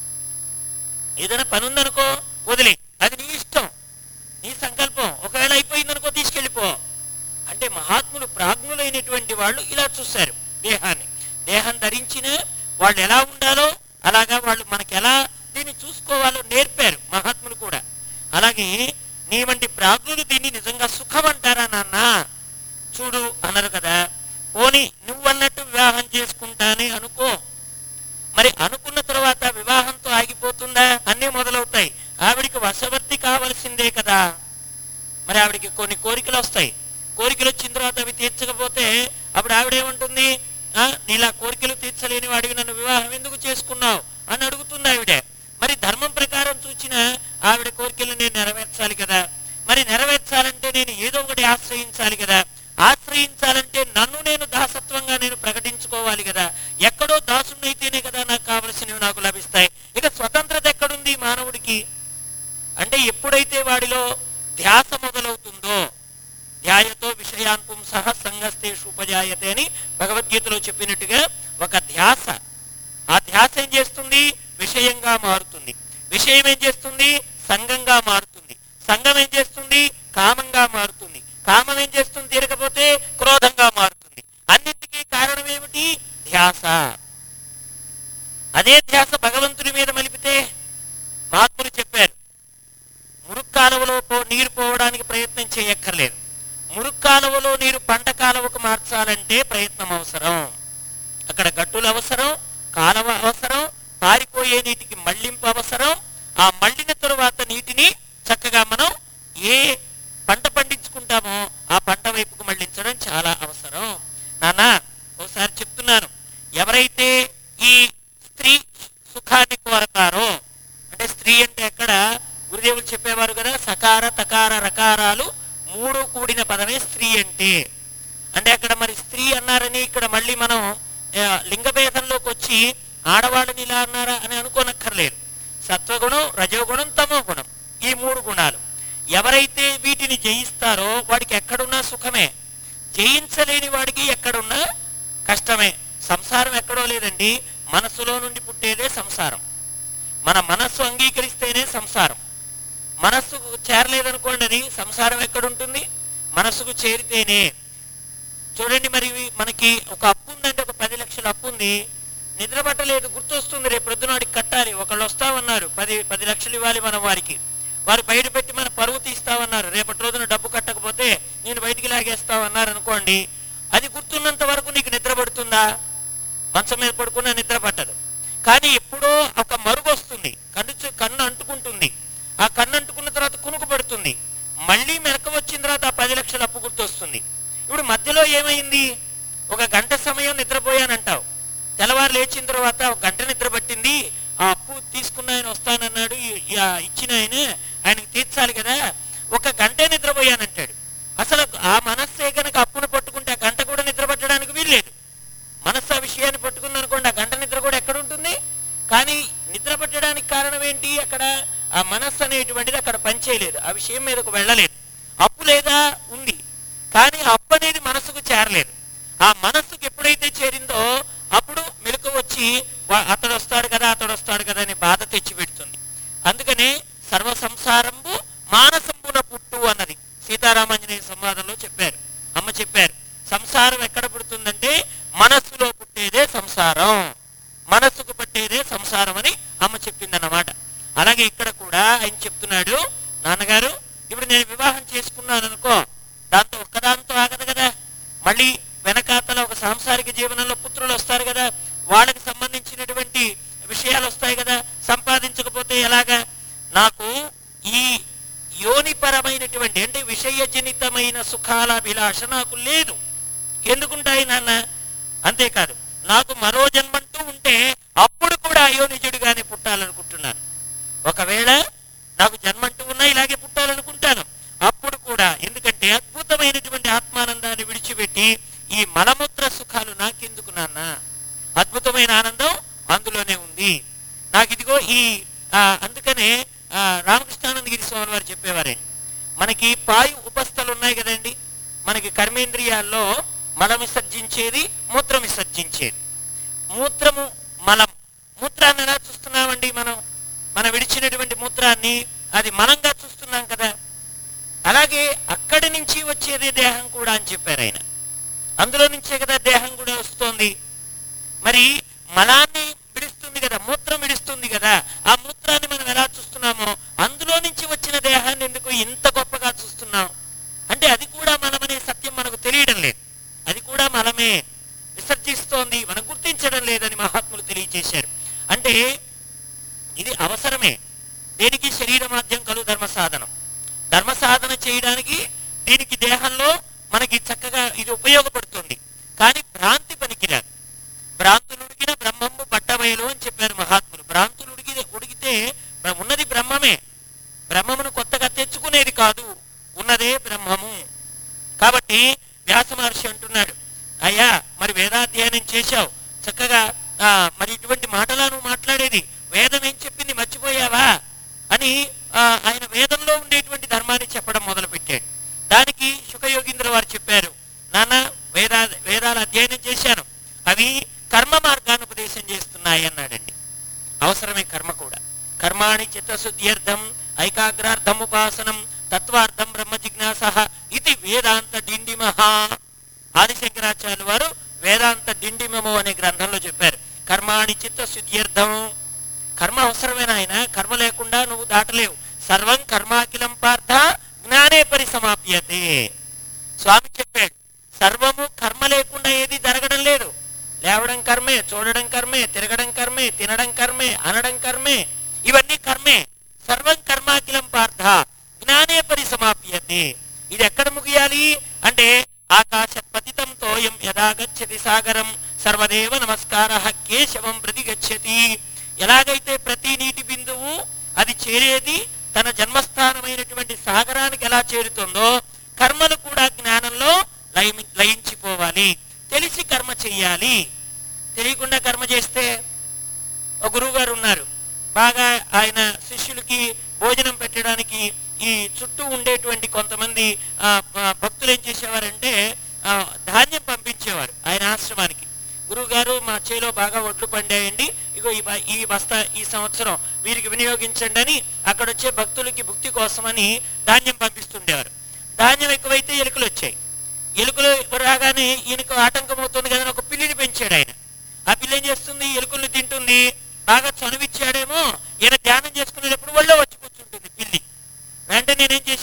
Speaker 1: ఏదైనా పని ఉందనుకో వదిలే అది నీ ఇష్టం నీ సంకల్పం ఒకవేళ అయిపోయిందనుకో తీసుకెళ్ళిపో అంటే మహాత్ములు ప్రాజ్ఞులైనటువంటి వాళ్ళు ఇలా చూశారు దేహాన్ని దేహం ధరించిన వాళ్ళు ఎలా ఉండాలో అలాగా వాళ్ళు మనకి ఎలా దీన్ని చూసుకోవాలో నేర్పారు మహాత్ములు కూడా అలాగే నీ వంటి ప్రాజ్ఞులు దీన్ని నిజంగా సుఖం అంటారా నాన్న చూడు అన్నారు కదా పోని నువ్వన్నట్టు వివాహం చేసుకుంటానే అనుకో మరి అనుకున్న తర్వాత వివాహంతో ఆగిపోతుందా అన్నీ మొదలవుతాయి ఆవిడికి వశవర్తి కావలసిందే కదా మరి ఆవిడికి కొన్ని కోరికలు వస్తాయి కోరికలు వచ్చిన తర్వాత అవి తీర్చకపోతే అప్పుడు ఆవిడేమంటుంది "ఆ, నీలా కోరికలు తీర్చలేని వాడివి నన్ను వివాహం ఎందుకు చేసుకున్నావు అని అడుగుతుంది ఆవిడ మరి ధర్మం ప్రకారం చూచిన ఆవిడ కోరికలు నేను నెరవేర్చాలి కదా మరి నెరవేర్చాలంటే నేను ఏదో ఒకటి ఆశ్రయించాలి కదా ఆశ్రయించాలంటే నన్ను నేను దాసత్వంగా నేను ప్రకటించుకోవాలి కదా ఎక్కడో దాసునైతేనే కదా నాకు కావలసినవి నాకు లభిస్తాయి ఇక స్వతంత్రత ఎక్కడుంది మానవుడికి అంటే ఎప్పుడైతే వాడిలో ధ్యాస మొదలవుతుందో ధ్యాయతో విషయాన్పుం సహ సంగస్తేషు ఉపజాయతే అని భగవద్గీతలో చెప్పినట్టుగా ఒక ధ్యాస ఆ ధ్యాస ఏం చేస్తుంది విషయంగా మారుతుంది విషయం ఏం చేస్తుంది సంఘంగా మారుతుంది సంఘం ఏం చేస్తుంది కామంగా మారుతుంది కామం ఏం చేస్తుంది తీరకపోతే క్రోధంగా మారుతుంది అన్నింటికీ కారణం ఏమిటి ధ్యాస అదే ధ్యాస భగవంతుని మీద మలిపితే మహాత్ములు చెప్పారు మురుక్కాలువలో పో నీరు పోవడానికి ప్రయత్నం చేయక్కర్లేదు మురుక్కాలువలో నీరు పంట కాలువకు మార్చాలంటే ప్రయత్నం అవసరం అక్కడ గట్టులు అవసరం కాలువ అవసరం పారిపోయే నీటికి మళ్లింపు అవసరం ఆ మళ్ళిన తరువాత నీటిని చక్కగా మనం ఏ పంట పండించుకుంటామో ఆ పంట వైపుకు మళ్లించడం చాలా అవసరం నాన్న ఒకసారి చెప్తున్నాను ఎవరైతే ఈ స్త్రీ సుఖాన్ని కోరతారో అంటే స్త్రీ అంటే ఎక్కడ గురుదేవులు చెప్పేవారు కదా సకార తకార రకారాలు మూడు కూడిన పదమే స్త్రీ అంటే అంటే అక్కడ మరి స్త్రీ అన్నారని ఇక్కడ మళ్ళీ మనం ఆ, లింగభేదంలోకి వచ్చి ఆడవాళ్ళని ఇలా అన్నారా అని అనుకోనక్కర్లేదు సత్వగుణం రజోగుణం తమో గుణం ఈ మూడు గుణాలు ఎవరైతే వీటిని జయిస్తారో వాడికి ఎక్కడున్నా సుఖమే జయించలేని వాడికి ఎక్కడున్నా కష్టమే సంసారం ఎక్కడో లేదండి మనసులో నుండి పుట్టేదే సంసారం మన మనస్సు అంగీకరిస్తేనే సంసారం మనస్సుకు చేరలేదనుకోండి అది సంసారం ఎక్కడుంటుంది మనస్సుకు చేరితేనే చూడండి మరి ఇవి మనకి ఒక అప్పు ఉందంటే ఒక పది లక్షల అప్పు ఉంది నిద్ర పట్టలేదు గుర్తొస్తుంది రేపు ప్రొద్దున వాడికి కట్టాలి ఒకళ్ళు వస్తామన్నారు పది పది లక్షలు ఇవ్వాలి మనం వారికి వారు బయట పెట్టి మన పరువు తీస్తామన్నారు రేపటి రోజున డబ్బు కట్టకపోతే నేను బయటికి లాగేస్తామన్నారు అనుకోండి అది గుర్తున్నంత వరకు నీకు నిద్ర పడుతుందా మంచం మీద పడుకున్న నిద్ర పట్టదు కానీ ఎప్పుడో ఒక మరుగు వస్తుంది కన్ను చూ- కన్ను అంటుకుంటుంది ఆ కన్ను అంటుకున్న తర్వాత కునుకు పడుతుంది మళ్ళీ మెరక వచ్చిన తర్వాత ఆ పది లక్షల అప్పు గుర్తొస్తుంది ఇప్పుడు మధ్యలో ఏమైంది ఒక గంట సమయం నిద్రపోయానంటావు తెల్లవారు లేచిన తర్వాత ఒక గంట నిద్ర పట్టింది ఆ అప్పు తీసుకున్న ఆయన వస్తానన్నాడు ఈ- ఈ- ఆ ఇచ్చిన ఆయన ఆయనకి తీర్చాలి కదా ఒక గంటే నిద్రపోయానంటాడు అసలు ఆ మనస్సే కనుక అప్పును పట్టుకుంటే ఆ గంట కూడా నిద్ర పట్టడానికి వీల్లేదు మనస్సు ఆ విషయాన్ని పట్టుకుంది అనుకోండి ఆ గంట నిద్ర కూడా ఎక్కడ ఉంటుంది కానీ నిద్ర పట్టడానికి కారణం ఏంటి అక్కడ ఆ మనస్సు అనేటువంటిది అక్కడ పనిచేయలేదు ఆ విషయం మీదకు వెళ్ళలేదు అప్పు లేదా ఉంది కానీ ఆ అప్పు అనేది మనసుకు చేరలేదు ఆ మనస్సుకు ఎప్పుడైతే చేరిందో అప్పుడు మెలకు వచ్చి వా- అతడు వస్తాడు కదా అతడు వస్తాడు కదా అని బాధ తెచ్చిపెడుతుంది అందుకనే సర్వ సంసారంబు మానసంబున పుట్టు అన్నది సీతారామాంజనేయ సంవాదంలో చెప్పారు అమ్మ చెప్పారు సంసారం ఎక్కడ పుడుతుందంటే మనస్సులో పుట్టేదే సంసారం మనస్సుకు పట్టేదే సంసారం అని అమ్మ చెప్పిందన్నమాట అలాగే ఇక్కడ కూడా ఆయన చెప్తున్నాడు నాన్నగారు ఇప్పుడు నేను వివాహం చేసుకున్నాను అనుకో దాంతో ఒక్కదాంతో ఆగదు కదా మళ్ళీ వెనకాతల ఒక సాంసారిక జీవనంలో పుత్రులు వస్తారు కదా వాళ్ళకి సంబంధించినటువంటి విషయాలు వస్తాయి కదా సంపాదించకపోతే ఎలాగా నాకు ఈ యోనిపరమైనటువంటి అంటే విషయజనితమైన సుఖాల అభిలాష నాకు లేదు ఎందుకుంటాయి నాన్న అంతేకాదు నాకు మరో జన్మంటూ ఉంటే అప్పుడు కూడా అయోనిజుడిగానే పుట్టాలనుకుంటున్నాను ఒకవేళ నాకు జన్మంటూ ఉన్నా ఇలాగే పుట్టాలనుకుంటాను అప్పుడు కూడా ఎందుకంటే అద్భుతమైనటువంటి ఆత్మానందాన్ని విడిచిపెట్టి ఈ మలమూత్ర సుఖాలు నాకెందుకు నాన్న అద్భుతమైన ఆనందం అందులోనే ఉంది నాకు ఇదిగో ఈ ఆ, అందుకనే ఆ, రామకృష్ణానందగిరి స్వామి వారు చెప్పేవారండి మనకి పాయు ఉపస్థలు ఉన్నాయి కదండి మనకి కర్మేంద్రియాల్లో మలం విసర్జించేది మూత్రం విసర్జించేది మూత్రము మలం మూత్రాన్ని ఎలా చూస్తున్నామండి మనం మనం విడిచినటువంటి మూత్రాన్ని అది మలంగా చూస్తున్నాం కదా అలాగే అక్కడి నుంచి వచ్చేది దేహం కూడా అని చెప్పారు ఆయన అందులో నుంచే కదా దేహం కూడా వస్తోంది మరి మలాన్ని విడుస్తుంది కదా మూత్రం విడుస్తుంది కదా ఆ మూత్రాన్ని మనం ఎలా చూస్తున్నామో అందులో నుంచి వచ్చిన దేహాన్ని ఎందుకు ఇంత గొప్పగా చూస్తున్నాం అంటే అది కూడా మలమనే సత్యం మనకు తెలియడం లేదు అది కూడా మలమే విసర్జిస్తోంది మనం గుర్తించడం లేదని మహాత్ములు తెలియజేశారు అంటే ఇది అవసరమే దేనికి శరీర మాధ్యం కలు ధర్మ సాధనం ధర్మ సాధన చేయడానికి దీనికి దేహంలో మనకి చక్కగా ఇది ఉపయోగపడుతుంది కానీ భ్రాంతి పనికిరాదు భ్రాంతులు ఉడికిన బ్రహ్మము బట్టబయలు అని చెప్పారు మహాత్ములు భ్రాంతులు ఉడికి ఉడికితే బ్ర- ఉన్నది బ్రహ్మమే బ్రహ్మమును కొత్తగా తెచ్చుకునేది కాదు ఉన్నదే బ్రహ్మము కాబట్టి వ్యాస మహర్షి అంటున్నాడు అయ్యా మరి వేదాధ్యయనం చేశావు చక్కగా ఆ, మరి ఇటువంటి మాటలా నువ్వు మాట్లాడేది వేదం ఏం చెప్పింది మర్చిపోయావా అని ఆ, ఆయన వేదంలో ఉండేటువంటి ధర్మాన్ని చెప్పడం మొదలుపెట్టాడు దానికి శుకయోగీంద్ర వారు చెప్పారు నాన్న వేదా వేదాలు అధ్యయనం చేశాను అవి కర్మ మార్గాన్ని ఉపదేశం చేస్తున్నాయి అన్నాడండి అవసరమే కర్మ కూడా కర్మాణి చిత్తశుద్ధ్యర్థం ఐకాగ్రార్థం ఉపాసనం తత్వార్థం బ్రహ్మ జిజ్ఞాస ఇది వేదాంత డిండిమహ ఆదిశంకరాచార్యులు వారు వేదాంత డిండిమము అనే గ్రంథంలో చెప్పారు కర్మాణి చిత్తశుద్ధ్యర్థం కర్మ అవసరమైన ఆయన కర్మ లేకుండా నువ్వు దాటలేవు సర్వం కర్మాకిలం పార్థ జ్ఞానే పరిసమాప్యతే స్వామి చెప్పాడు సర్వము కర్మ లేకుండా ఏది జరగడం లేదు లేవడం కర్మే చూడడం కర్మే తిరగడం కర్మే తినడం కర్మే అనడం కర్మే ఇవన్నీ కర్మే సర్వం కర్మాకిలం పార్థ జ్ఞానే పరిసమాప్యతే ఇది ఎక్కడ ముగియాలి అంటే ఆకాశ పతితంతో యం యదా గచ్చతి సాగరం సర్వదేవ నమస్కార కేశవం ప్రతి గచ్చతి ఎలాగైతే ప్రతి నీటి బిందువు అది చేరేది తన జన్మస్థానమైనటువంటి సాగరానికి ఎలా చేరుతుందో కర్మలు కూడా జ్ఞానంలో లయ లయించిపోవాలి తెలిసి కర్మ చెయ్యాలి తెలియకుండా కర్మ చేస్తే ఒక గురువు గారు ఉన్నారు బాగా ఆయన శిష్యులకి భోజనం పెట్టడానికి ఈ చుట్టూ ఉండేటువంటి కొంతమంది ఆ, ఆ, భక్తులు ఏం చేసేవారంటే ఆ, ధాన్యం పంపించేవారు ఆయన ఆశ్రమానికి గురువు గారు మా చేలో బాగా ఒడ్లు పండాయండి ఇగో ఈ బ- ఈ బస్తా ఈ సంవత్సరం వీరికి వినియోగించండి అని అక్కడ వచ్చే భక్తులకి భుక్తి కోసమని ధాన్యం పంపిస్తుండేవారు ధాన్యం ఎక్కువైతే ఎలుకలు వచ్చాయి ఎలుకలు రాగానే ఈయనకు ఆటంకం అవుతుంది కదా అని ఒక పిల్లిని పెంచాడు ఆయన ఆ పిల్లి ఏం చేస్తుంది ఎలుకల్ని తింటుంది బాగా చనువిచ్చాడేమో ఈయన ధ్యానం చేసుకునేటప్పుడు ఒళ్ళో వచ్చి కూర్చుంటుంది పిల్లి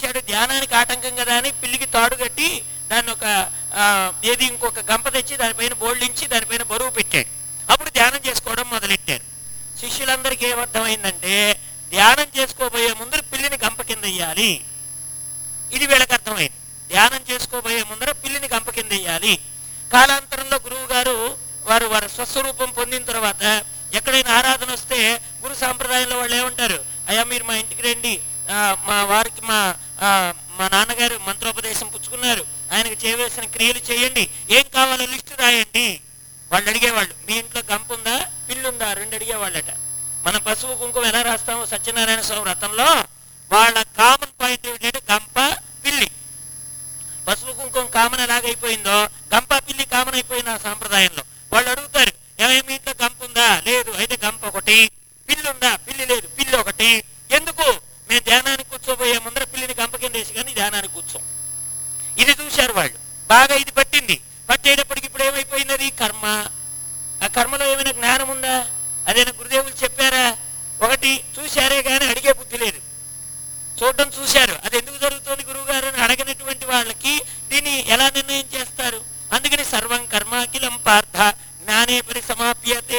Speaker 1: చేశాడు ధ్యానానికి ఆటంకం కదా అని పిల్లికి తాడు కట్టి దాన్ని ఒక ఆ, ఏది ఇంకొక గంప తెచ్చి దానిపైన బోల్డించి దానిపైన బరువు పెట్టాడు అప్పుడు ధ్యానం చేసుకోవడం మొదలెట్టారు శిష్యులందరికీ ఏమర్థమైందంటే ధ్యానం చేసుకోబోయే ముందర పిల్లిని గంప కింద వేయాలి ఇది వీళ్ళకి అర్థమైంది ధ్యానం చేసుకోబోయే ముందర పిల్లిని గంప కింద వేయాలి కాలాంతరంలో గురువు గారు వారు వారి స్వస్వరూపం పొందిన తర్వాత ఎక్కడైనా ఆరాధన వస్తే గురు సాంప్రదాయంలో వాళ్ళు ఏమంటారు అయ్యా మీరు మా ఇంటికి రండి ఆ, మా వారికి మా ఆ, మా నాన్నగారు మంత్రోపదేశం పుచ్చుకున్నారు ఆయనకు చేయవలసిన క్రియలు చేయండి ఏం కావాలో లిస్టు రాయండి వాళ్ళు అడిగేవాళ్ళు మీ ఇంట్లో గంప ఉందా పిల్లి ఉందా రెండు అడిగేవాళ్ళట మనం పసుపు కుంకుమ ఎలా రాస్తామో సత్యనారాయణ స్వామి వ్రతంలో వాళ్ళ కామన్ పాయింట్ ఏమిటంటే గంప పిల్లి పసుపు కుంకుమ కామన్ ఎలాగైపోయిందో గంప పిల్లి కామన్ అయిపోయింది ఆ సాంప్రదాయంలో వాళ్ళు అడుగుతారు ఏమేమి ఇంట్లో గంప ఉందా లేదు అయితే గంప ఒకటి పిల్లి ఉందా పిల్లి లేదు పిల్లి ఒకటి ఎందుకు మేము ధ్యానానికి కూర్చోబోయే ముందర పిల్లిని గంప కింద వేసి కానీ ధ్యానానికి కూర్చోం ఇది చూశారు వాళ్ళు బాగా ఇది పట్టింది పట్టేటప్పటికి ఇప్పుడు ఏమైపోయినది కర్మ ఆ కర్మలో ఏమైనా జ్ఞానం ఉందా అదేనా గురుదేవులు చెప్పారా ఒకటి చూశారే కానీ అడిగే బుద్ధి లేదు చూడడం చూశారు అది ఎందుకు జరుగుతోంది గురువు గారు అని అడగనటువంటి వాళ్ళకి దీన్ని ఎలా నిర్ణయం చేస్తారు అందుకని సర్వం కర్మాకిలం పార్థ జ్ఞానే పరిసమాప్యతే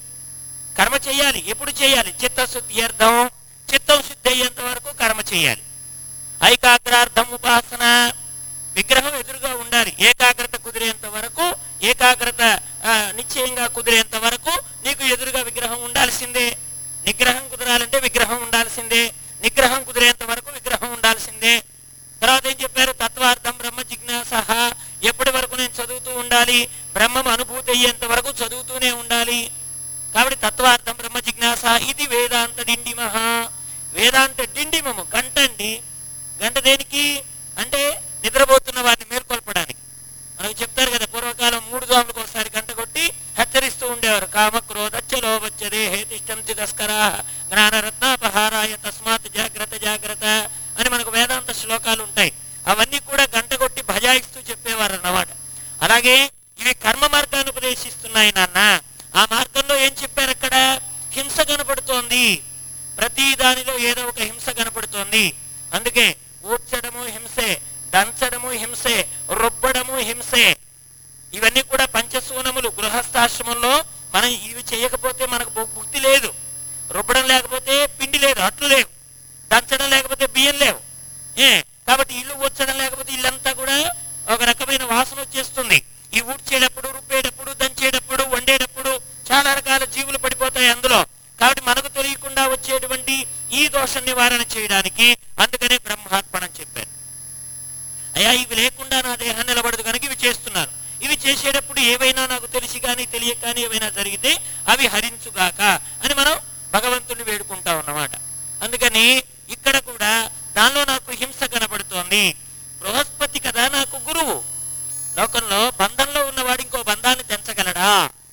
Speaker 1: కర్మ చేయాలి ఎప్పుడు చేయాలి చిత్తశుద్ధి అర్థం చిత్తం శుద్ధి అయ్యేంత వరకు కర్మ చేయాలి ఐకాగ్రార్థం ఉపాసన విగ్రహం ఎదురుగా ఉండాలి ఏకాగ్రత కుదిరేంత వరకు ఏకాగ్రత ఆ, నిశ్చయంగా కుదిరేంత వరకు నీకు ఎదురుగా విగ్రహం ఉండాల్సిందే నిగ్రహం కుదరాలంటే విగ్రహం ఉండాల్సిందే నిగ్రహం కుదిరేంత వరకు విగ్రహం ఉండాల్సిందే తర్వాత ఏం చెప్పారు తత్వార్థం బ్రహ్మ జిజ్ఞాస ఎప్పటి వరకు నేను చదువుతూ ఉండాలి బ్రహ్మం అనుభూతి అయ్యేంత వరకు చదువుతూనే ఉండాలి కాబట్టి తత్వార్థం బ్రహ్మ జిజ్ఞాస ఇది వేదాంత డిండిమహ వేదాంత డిండిమము గంట అండి గంట దేనికి అంటే నిద్రపోతున్న వారిని మేల్కొల్పడానికి మనకు చెప్తారు కదా పూర్వకాలం మూడు దోమలకు ఒకసారి గంట కొట్టి హెచ్చరిస్తూ ఉండేవారు కామ క్రోధచ్చ లోభచ్చదే హేతిష్టంతి తస్కరా జ్ఞానరత్నాపహారాయ తస్మాత్ జాగ్రత్త జాగ్రత్త అని మనకు వేదాంత శ్లోకాలు ఉంటాయి అవన్నీ కూడా గంట కొట్టి భజాయిస్తూ చెప్పేవారు అన్నమాట అలాగే ఇవి కర్మ మార్గాన్ని ఉపదేశిస్తున్నాయి నాన్న ఆ మార్గంలో ఏం చెప్పారు అక్కడ హింస కనపడుతోంది ప్రతి దానిలో ఏదో ఒక హింస కనపడుతోంది అందుకే ఊడ్చడము హింసే దంచడము హింసే రుబ్బడము హింసే ఇవన్నీ కూడా పంచసూనములు గృహస్థాశ్రమంలో మనం ఇవి చేయకపోతే మనకు భు- భుక్తి లేదు రుబ్బడం లేకపోతే పిండి లేదు అట్లు లేవు దంచడం లేకపోతే బియ్యం లేవు ఏ కాబట్టి ఇల్లు ఊడ్చడం లేకపోతే ఇల్లంతా కూడా ఒక రకమైన వాసన వచ్చేస్తుంది ఈ ఊడ్చేటప్పుడు రుబ్బేటప్పుడు దంచేటప్పుడు వండేటప్పుడు చాలా రకాల జీవులు పడిపోతాయి అందులో కాబట్టి మనకు తెలియకుండా వచ్చేటువంటి ఈ దోష నివారణ చేయడానికి అందుకనే బ్రహ్మార్పణం చెప్పారు అయ్యా ఇవి లేకుండా నా దేహం నిలబడదు కనుక ఇవి చేస్తున్నాను ఇవి చేసేటప్పుడు ఏవైనా నాకు తెలిసి కానీ తెలియక కానీ ఏవైనా జరిగితే అవి హరించుగాక అని మనం భగవంతుని వేడుకుంటా ఉన్నమాట అందుకని ఇక్కడ కూడా దానిలో నాకు హింస కనబడుతోంది బృహస్పతి కదా నాకు గురువు లోకంలో బంధంలో ఉన్నవాడు ఇంకో బంధాన్ని తెంచగలడా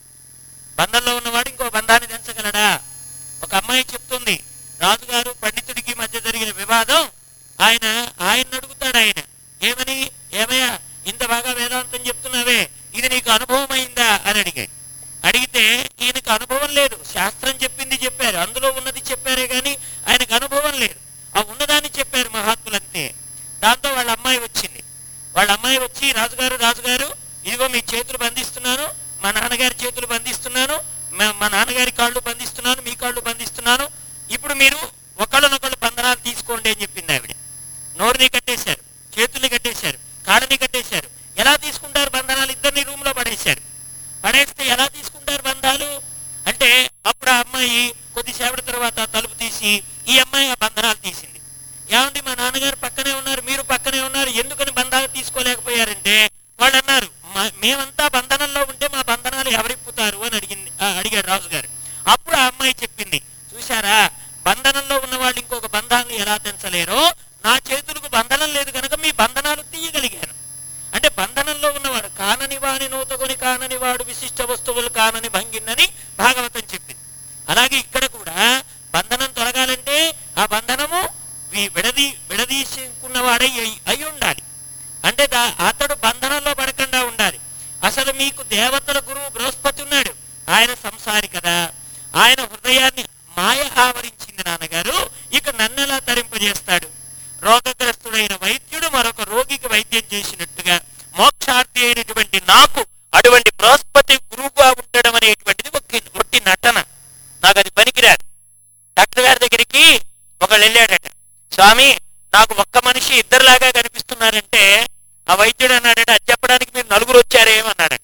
Speaker 1: బంధంలో ఉన్నవాడు ఇంకో బంధాన్ని తెంచగలడా ఒక అమ్మాయి చెప్తుంది రాజుగారు పండితుడికి మధ్య జరిగిన వివాదం ఆయన ఆయన అడుగుతాడు ఆయన ఏమని ఏమయ్యా ఇంత బాగా వేదాంతం చెప్తున్నావే ఇది నీకు అనుభవం అయిందా అని అడిగాడు అడిగితే ఈయనకు అనుభవం లేదు శాస్త్రం చెప్పింది చెప్పారు అందులో ఉన్నది చెప్పారే కానీ ఆయనకు అనుభవం లేదు ఆ ఉన్నదాన్ని చెప్పారు మహాత్ములంతే దాంతో వాళ్ళ అమ్మాయి వచ్చింది వాళ్ళ అమ్మాయి వచ్చి రాజుగారు రాజుగారు ఇదిగో మీ చేతులు బంధిస్తున్నాను మా నాన్నగారి చేతులు బంధిస్తున్నాను మా- మా నాన్నగారి కాళ్ళు బంధిస్తున్నాను మీ కాళ్ళు బంధిస్తున్నాను ఇప్పుడు మీరు ఒకళ్ళనొకళ్ళు బంధనాలు తీసుకోండి అని చెప్పింది ఆవిడ నోరుని కట్టేశారు చేతుల్ని కట్టేశారు కాళ్ళని కట్టేశారు ఎలా తీసుకుంటారు బంధనాలు ఇద్దరిని రూమ్ లో పడేశారు పడేస్తే ఎలా తీసుకుంటారు బంధాలు అంటే అప్పుడు ఆ అమ్మాయి కొద్దిసేపటి తర్వాత తలుపు తీసి ఈ అమ్మాయి ఆ బంధనాలు తీసింది ఏమండి మా నాన్నగారు పక్కనే ఉన్నారు మీరు పక్కనే ఉన్నారు ఎందుకని బంధాలు తీసుకోలేకపోయారంటే వాళ్ళు అన్నారు "మా- మేమంతా బంధనంలో ఉంటే మా బంధనాలు ఎవరిప్పుతారు అని అడిగింది ఆ, అడిగాడు రాజు గారు అప్పుడు ఆ అమ్మాయి చెప్పింది చూశారా బంధనంలో ఉన్న వాళ్ళు ఇంకొక బంధాన్ని ఎలా తెంచలేరో నా చేతులకు బంధనం లేదు కనుక మీ బంధనాలు తీయగలిగాను అంటే బంధనంలో ఉన్నవాడు కానని వాని నూతకొని కానని వాడు విశిష్ట వస్తువులు కానని భంగిన్నని భాగవతం చెప్పింది అలాగే ఇక్కడ కూడా బంధనం తొలగాలంటే ఆ బంధనము వి- విడదీ విడదీసుకున్నవాడై అయి- అయి ఉండాలి అంటే దా- అతడు బంధనంలో పడకుండా ఉండాలి అసలు మీకు దేవతల గురువు బృహస్పతి ఉన్నాడు ఆయన సంసారి కదా ఆయన హృదయాన్ని మాయ ఆవరించింది నాన్నగారు ఇక నన్నెలా తరింపజేస్తాడు రోగగ్రస్తుడై సమర్థుడైన వైద్యుడు మరొక రోగికి వైద్యం చేసినట్టుగా మోక్షార్థి అయినటువంటి నాకు అటువంటి బృహస్పతి గురువుగా ఉండడం అనేటువంటిది ఒక ఒట్టి నటన నాకు అది పనికిరాదు డాక్టర్ గారి దగ్గరికి ఒకళ్ళు వెళ్ళాడట స్వామి నాకు ఒక్క మనిషి ఇద్దరులాగా కనిపిస్తున్నారంటే ఆ వైద్యుడు అన్నాడట అది చెప్పడానికి మీరు నలుగురు వచ్చారేమన్నాడట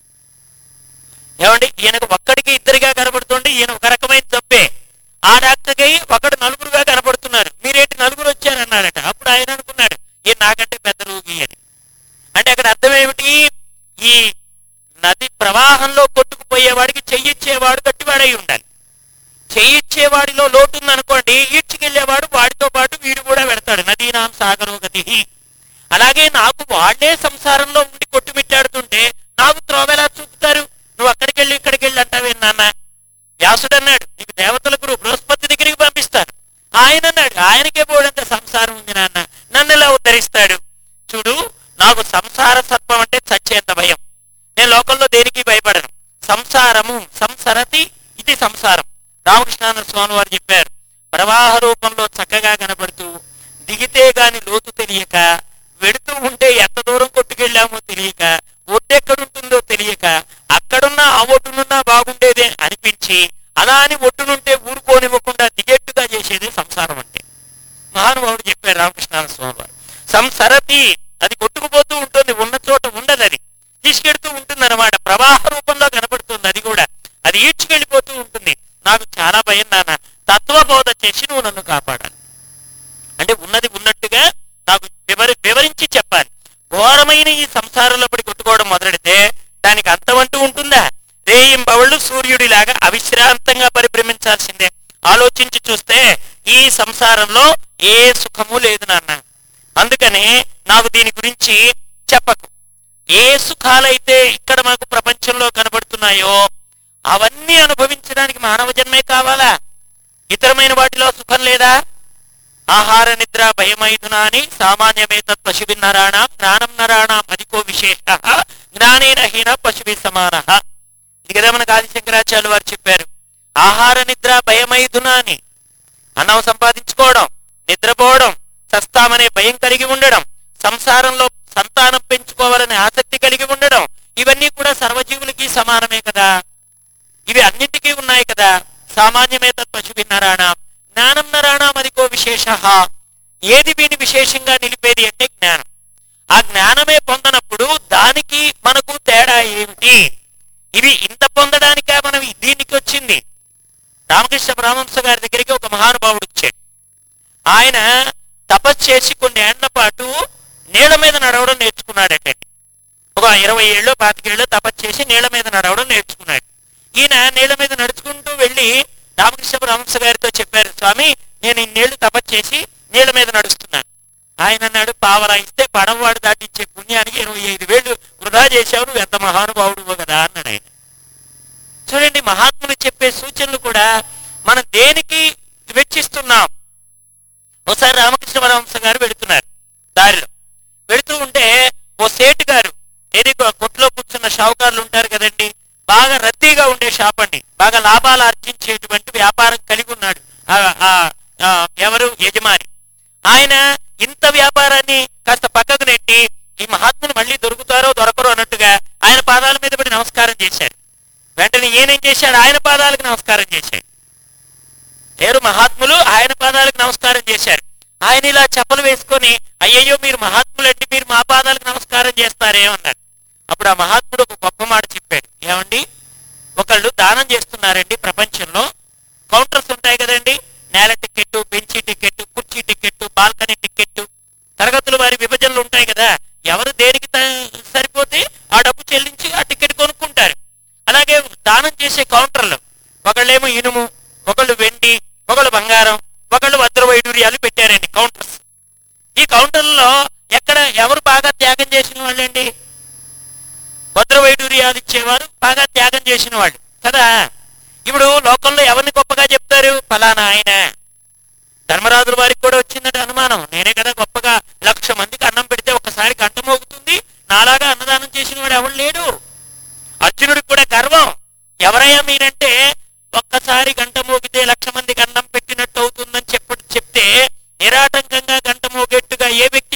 Speaker 1: ఏమండి ఈయనకు ఒక్కడికి ఇద్దరిగా కనబడుతుంటే ఈయన ఒక రకమైన జబ్బే ఆ డాక్టర్కి ఒకడు నలుగురుగా కనబడుతున్నారు మీరేంటి నలుగురు వచ్చారన్నారట అప్పుడు ఆయన అనుకున్నాడు ఈయన నాకంటే పెద్ద రోగి అని అంటే అక్కడ అర్థం ఏమిటి ఈ నది ప్రవాహంలో కొట్టుకుపోయేవాడికి చెయ్యిచ్చేవాడు గట్టివాడై ఉండాలి చేయిచ్చేవాడిలో లోటు ఉందనుకోండి ఈడ్చుకెళ్లేవాడు వాడితో పాటు వీడు కూడా పెడతాడు నదీనాం సాగరోగతి అలాగే నాకు వాళ్లే సంసారంలో ఉండి కొట్టుమిట్టాడుతుంటే నాకు త్రోవెలా చూపుతారు నువ్వు అక్కడికి వెళ్ళి ఇక్కడికి వెళ్ళి అంటావే నాన్న వ్యాసుడు అన్నాడు నీకు దేవతల గురు బృహస్పతి దగ్గరికి పంపిస్తాను ఆయన అన్నాడు ఆయనకే పోడంత సంసారం ఉంది నాన్న నన్ను ఎలా ఉద్ధరిస్తాడు చూడు నాకు సంసార సత్వం అంటే చచ్చేంత భయం నేను లోకంలో దేనికి భయపడను సంసారము సంసరతి ఇది సంసారం రామకృష్ణానంద స్వామి వారు చెప్పారు ప్రవాహ రూపంలో చక్కగా కనబడుతూ దిగితే గాని లోతు తెలియక వెడుతూ ఉంటే ఎంత దూరం కొట్టుకెళ్ళామో తెలియక ఒడ్డెక్కడుంటుందో తెలియక అక్కడున్నా ఆ ఒడ్డునున్నా బాగుండేదే అనిపించి అలా అని ఒడ్డునుంటే ఊరుకోనివ్వకుండా దిగేట్టుగా చేసేదే సంసారం అంటే మహానుభావుడు చెప్పారు రామకృష్ణానంద స్వామి వారు సంసరతి అది కొట్టుకుపోతూ ఉంటుంది ఉన్న చోట ఉండదు అది తీసుకెడుతూ ఉంటుంది అనమాట ప్రవాహ రూపంలో కనపడుతుంది అది కూడా అది ఈడ్చుకెళ్ళిపోతూ ఉంటుంది నాకు చాలా భయం నాన్న తత్వబోధ చేసి నువ్వు నన్ను కాపాడాలి అంటే ఉన్నది ఉన్నట్టుగా నాకు వివరి వివరించి చెప్పాలి ఘోరమైన ఈ సంసారంలో పడి కొట్టుకోవడం మొదలెడితే దానికి అంతమంటూ ఉంటుందా రేయింబవళ్ళు సూర్యుడిలాగా అవిశ్రాంతంగా పరిభ్రమించాల్సిందే ఆలోచించి చూస్తే ఈ సంసారంలో ఏ సుఖము లేదు నాన్న అందుకని నాకు దీని గురించి చెప్పకు ఏ సుఖాలైతే ఇక్కడ మనకు ప్రపంచంలో కనబడుతున్నాయో అవన్నీ అనుభవించడానికి మానవ జన్మే కావాలా ఇతరమైన వాటిలో సుఖం లేదా ఆహార నిద్ర భయమైదునా అని సామాన్యమే తత్ పశువి నరాణం జ్ఞానం నరాణం అధికో విశేష జ్ఞానేన హీన పశువి సమాన ఇది కదా మనకు ఆదిశంకరాచార్యులు వారు చెప్పారు ఆహార నిద్ర భయమైదునా అని అన్నం సంపాదించుకోవడం నిద్రపోవడం సస్తామనే భయం కలిగి ఉండడం సంసారంలో సంతానం పెంచుకోవాలనే ఆసక్తి కలిగి ఉండడం ఇవన్నీ కూడా సర్వజీవులకి సమానమే కదా ఇవి అన్నింటికీ ఉన్నాయి కదా సామాన్యమే తత్పశుభి నరాణం జ్ఞానం నరాణం అదికో విశేష ఏది వీని విశేషంగా నిలిపేది అంటే జ్ఞానం ఆ జ్ఞానమే పొందనప్పుడు దానికి మనకు తేడా ఏమిటి ఇవి ఇంత పొందడానికా మనం దీనికి వచ్చింది రామకృష్ణ పరమహంస గారి దగ్గరికి ఒక మహానుభావుడు వచ్చాడు ఆయన తపస్సు చేసి కొన్ని ఏళ్ల పాటు నీళ్ల మీద నడవడం నేర్చుకున్నాడట ఒక ఇరవై ఏళ్ళు పాతికేళ్ళు తపస్సు చేసి నీళ్ల మీద నడవడం నేర్చుకున్నాడు ఈయన నీళ్ల మీద నడుచుకుంటూ వెళ్ళి రామకృష్ణ పరమహంస గారితో చెప్పారు స్వామి నేను ఇన్నేళ్లు తపస్సు చేసి నీళ్ల మీద నడుస్తున్నాను ఆయన అన్నాడు పావలా ఇస్తే పడవవాడు దాటించే పుణ్యానికి ఇరవై ఐదు వేళ్ళు వృధా చేశావు నువ్వు ఎంత మహానుభావుడు కదా అన్నాడు ఆయన చూడండి మహాత్ములు చెప్పే సూచనలు కూడా మనం దేనికి వెచ్చిస్తున్నాం ఒకసారి రామకృష్ణ పరమహంస గారు వెళుతున్నారు దారిలో వెళుతూ ఉంటే ఓ సేటు గారు ఏది కొ- కొట్లో కూర్చున్న షావుకారులు ఉంటారు కదండి బాగా రద్దీగా ఉండే షాప్ అండి బాగా లాభాలు ఆర్జించేటువంటి వ్యాపారం కలిగి ఉన్నాడు ఆ- ఆ- ఆ ఎవరు యజమాని ఆయన ఇంత వ్యాపారాన్ని కాస్త పక్కకు నెట్టి ఈ మహాత్ములు మళ్ళీ దొరుకుతారో దొరకరో అన్నట్టుగా ఆయన పాదాల మీద పడి నమస్కారం చేశారు వెంటనే ఈయనేం చేశాడు ఆయన పాదాలకు నమస్కారం చేశాడు లేరు మహాత్ములు ఆయన పాదాలకు నమస్కారం చేశారు ఆయన ఇలా చెప్పలు వేసుకొని అయ్యయ్యో మీరు మహాత్ములండి మీరు మా పాదాలకు నమస్కారం చేస్తారే అన్నారు అప్పుడు ఆ మహాత్ముడు ఒక గొప్ప మాట చెప్పాడు ఏమండి ఒకళ్ళు దానం చేస్తున్నారండి ప్రపంచంలో కౌంటర్స్ ఉంటాయి కదండి నేల టికెట్ బెంచీ టికెట్ కుర్చీ టికెట్ బాల్కనీ టికెట్ తరగతుల వారి విభజనలు ఉంటాయి కదా ఎవరు దేనికి త- సరిపోతే ఆ డబ్బు చెల్లించి ఆ టికెట్ కొనుక్కుంటారు అలాగే దానం చేసే కౌంటర్లు ఒకళ్ళేమో ఇనుము ఒకళ్ళు వెండి ఒకళ్ళు బంగారం ఒకళ్ళు వజ్ర వైడూర్యాలు పెట్టారండి కౌంటర్స్ ఈ కౌంటర్లలో ఎక్కడ ఎవరు బాగా త్యాగం చేసిన వాళ్ళండి వజ్ర వైడూర్యాలు ఇచ్చేవారు బాగా త్యాగం చేసిన వాళ్ళు కదా ఇప్పుడు లోకంలో ఎవరిని గొప్పగా చెప్తారు ఫలానా ఆయన ధర్మరాజుల వారికి కూడా వచ్చిందట అనుమానం నేనే కదా గొప్పగా లక్ష మందికి అన్నం పెడితే ఒకసారి గంట మోగుతుంది నాలాగా అన్నదానం చేసిన వాడు ఎవడు లేడు అర్జునుడికి కూడా గర్వం ఎవరయ్యా మీరంటే ఒక్కసారి గంట మోగితే లక్ష మందికి అన్నం పెట్టినట్టు అవుతుందని చెప్ప చెప్తే నిరాటంకంగా గంట మోగేట్టుగా ఏ వ్యక్తి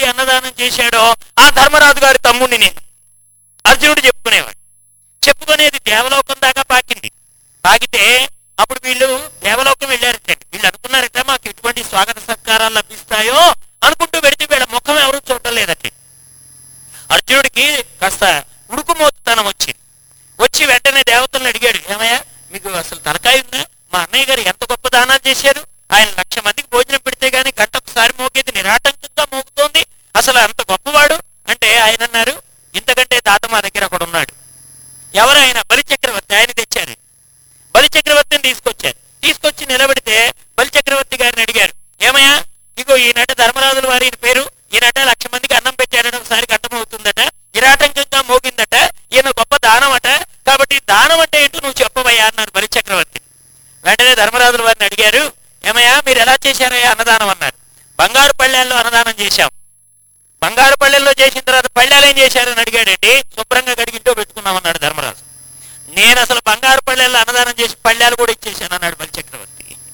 Speaker 1: చేశాడో ఆ ధర్మరాజు గారి తమ్ముడిని నేను అర్జునుడు చెప్పుకునేవాడు చెప్పుకునేది దేవలోకం దాకా పాకింది పాకితే అప్పుడు వీళ్ళు దేవలోకం వెళ్ళారటండి వీళ్ళు అనుకున్నారట మాకు ఎటువంటి స్వాగత సత్కారాలు లభిస్తాయో అనుకుంటూ వెడితే వీళ్ళ ముఖం ఎవరూ చూడలేదట అర్జునుడికి కాస్త ఉడుకుమోతుతనం వచ్చింది వచ్చి వెంటనే దేవతలను అడిగాడు ఏమయ్యా మీకు అసలు తలకాయ ఉందా మా అన్నయ్య గారు ఎంత గొప్ప దానాలు చేశారు ఆయన లక్ష మందికి భోజనం పెడితే గానీ గంట ఒకసారి మోగేది నిరాటంకంగా మోగుతోంది అసలు అంత గొప్పవాడు అంటే ఆయన అన్నారు ఇంతకంటే తాత మా దగ్గర ఒకడు ఉన్నాడు ఎవరు ఆయన బలి చక్రవర్తి ఆయన తెచ్చారు బలి చక్రవర్తిని తీసుకొచ్చారు తీసుకొచ్చి నిలబెడితే బలి చక్రవర్తి గారిని అడిగారు ఏమయ్యా ఇగో ఈనట ధర్మరాజుల వారి ఈయన పేరు ఈయనట లక్ష మందికి అన్నం పెట్టాడట ఒకసారి గంటమవుతుందట నిరాటంకంగా మోగిందట ఈయన గొప్ప దానం అట కాబట్టి దానం అంటే ఏంటో నువ్వు చెప్పవయ్యా అన్నారు బలి చక్రవర్తి వెంటనే ధర్మరాజుల వారిని అడిగారు ఏమయ్యా మీరు ఎలా చేశారయ్యా అన్నదానం అన్నారు బంగారు పళ్ళెల్లో అన్నదానం చేశాం బంగారు పళ్ళెల్లో చేసిన తర్వాత పళ్ళెలు ఏం చేశారని అడిగాడండి శుభ్రంగా కడిగింటో పెట్టుకున్నామన్నాడు ధర్మరాజు నేను అసలు బంగారు పళ్ళెల్లో అన్నదానం చేసి పళ్ళెలు కూడా ఇచ్చేసాను అన్నాడు బలి చక్రవర్తి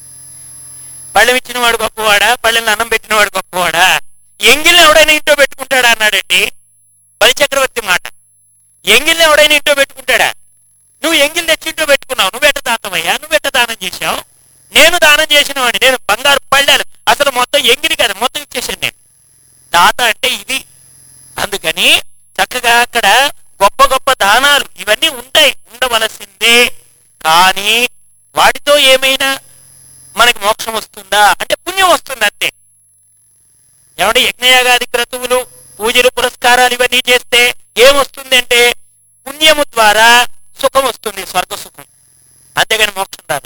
Speaker 1: పళ్ళెం ఇచ్చిన వాడు గొప్పవాడా పళ్ళెల్లో అన్నం పెట్టిన వాడు గొప్పవాడా ఎంగిల్ని ఎవడైనా ఇంట్లో పెట్టుకుంటాడా అన్నాడండి బలి చక్రవర్తి మాట ఎంగిల్ని ఎవడైనా ఇంట్లో పెట్టుకుంటాడా నువ్వు ఎంగిల్ తెచ్చి ఇంట్లో పెట్టుకున్నావు నువ్వెట్ట దాతమయ్యా నువ్వెట్ట దానం చేశావు నేను దానం చేసిన వాడిని నేను బంగారు పళ్ళాలు అసలు మొత్తం ఎంగిలి కదా మొత్తం ఇచ్చేసాను నేను దాత అంటే ఇది అందుకని చక్కగా అక్కడ గొప్ప గొప్ప దానాలు ఇవన్నీ ఉంటాయి ఉండవలసిందే కానీ వాటితో ఏమైనా మనకి మోక్షం వస్తుందా అంటే పుణ్యం వస్తుంది అంతే ఏమంటే యజ్ఞయాగాది క్రతువులు పూజలు పురస్కారాలు ఇవన్నీ చేస్తే ఏమొస్తుంది అంటే పుణ్యము ద్వారా సుఖం వస్తుంది స్వర్గ సుఖం అంతేగాని మోక్షం రాదు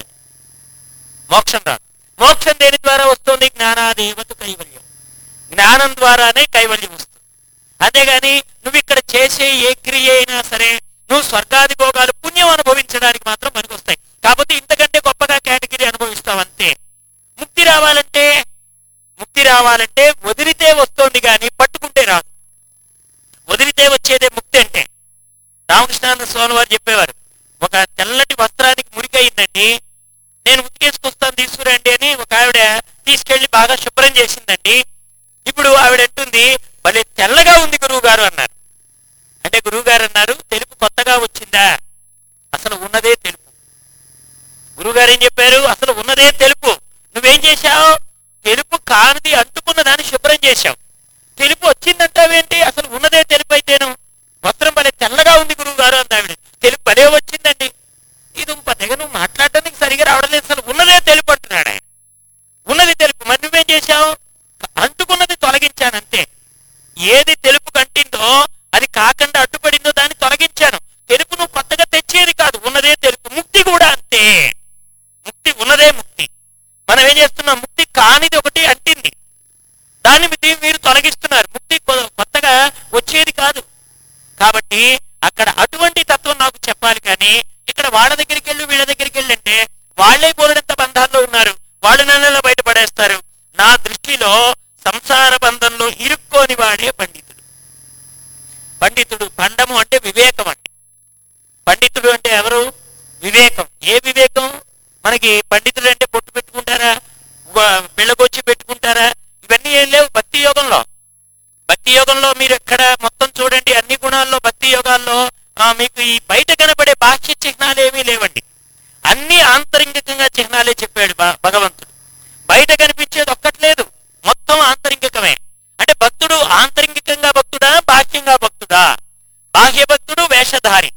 Speaker 1: మోక్షం రాదు మోక్షం దేని ద్వారా వస్తుంది జ్ఞానాదేవత కైవల్యం జ్ఞానం ద్వారానే కైవల్యం వస్తుంది అంతేగాని నువ్వు ఇక్కడ చేసే ఏ క్రియ అయినా సరే నువ్వు స్వర్గాది భోగాలు పుణ్యం అనుభవించడానికి మాత్రం పనికొస్తాయి కాకపోతే ఇంతకంటే గొప్పగా కేటగిరీ అనుభవిస్తావు అంతే ముక్తి రావాలంటే ముక్తి రావాలంటే వదిలితే వస్తోంది కానీ పట్టుకుంటే రాదు వదిలితే వచ్చేదే ముక్తి అంటే రామకృష్ణానంద స్వామి వారు చెప్పేవారు ఒక తెల్లటి వస్త్రానికి మురికయిందండి నేను ఉతికేసుకొస్తాను తీసుకురండి అని ఒక ఆవిడ తీసుకెళ్లి బాగా శుభ్రం చేసిందండి ఇప్పుడు ఆవిడ అంటుంది భలే తెల్లగా ఉంది గురువు గారు అన్నారు అంటే గురువు గారు అన్నారు తెలుపు కొత్తగా వచ్చిందా అసలు ఉన్నదే తెలుపు గురువుగారు ఏం చెప్పారు అసలు ఉన్నదే తెలుపు నువ్వేం చేశావు తెలుపు కానిది అంటుకున్న దాన్ని శుభ్రం చేశావు తెలుపు వచ్చిందంటావేంటి అసలు ఉన్నదే తెలుపు అయితేను వస్త్రం భలే తెల్లగా ఉంది గురువు గారు అంది ఆవిడ తెలుపు భలే వచ్చిందండి ఇది పెద్దగా నువ్వు మాట్లాడడానికి సరిగా రావడం లేదు అసలు ఉన్నదే తెలుపు అంటున్నాడు ఆయన ఉన్నది తెలుపు మరి నువ్వేం చేశావు అంటుకున్నది తొలగించానంతే ఏది తెలుపు కంటిందో అది కాకుండా అడ్డుపడిందో దాన్ని తొలగించాను తెలుపు నువ్వు కొత్తగా తెచ్చేది కాదు ఉన్నదే తెలుపు ముక్తి కూడా అంతే ముక్తి ఉన్నదే ముక్తి మనం ఏం చేస్తున్నాం ముక్తి కానిది ఒకటి అంటింది దాన్ని మీ- మీరు తొలగిస్తున్నారు ముక్తి కొ- కొత్తగా వచ్చేది కాదు కాబట్టి అక్కడ అటువంటి తత్వం నాకు చెప్పాలి కానీ ఇక్కడ వాళ్ళ దగ్గరికి వెళ్ళి వీళ్ళ దగ్గరికి వెళ్ళి అంటే వాళ్ళే పోలినంత బంధాల్లో ఉన్నారు వాళ్ళు నన్ను బయటపడేస్తారు నా దృష్టిలో సంసార బంధంలో ఇరుక్కోని వాడే పండితుడు పండితుడు పండము అంటే వివేకం అంటే పండితుడు అంటే ఎవరు వివేకం ఏ వివేకం మనకి పండితుడు అంటే పొట్టు పెట్టుకుంటారా వ- బిళ్ళగొచ్చి పెట్టుకుంటారా ఇవన్నీ ఏం లేవు భక్తి యోగంలో భక్తి యోగంలో మీరు ఎక్కడ మొత్తం చూడండి అన్ని గుణాల్లో భక్తి యోగాల్లో ఆ, మీకు ఈ బయట కనబడే బాహ్య చిహ్నాలు ఏమీ లేవండి అన్ని ఆంతరింగికంగా చిహ్నాలే చెప్పాడు భ- భగవంతుడు బయట కనిపించేది ఒక్కట్లేదు మొత్తం ఆంతరింగికమే అంటే భక్తుడు ఆంతరింగికంగా భక్తుడా బాహ్యంగా భక్తుడా బాహ్య భక్తుడు వేషధారి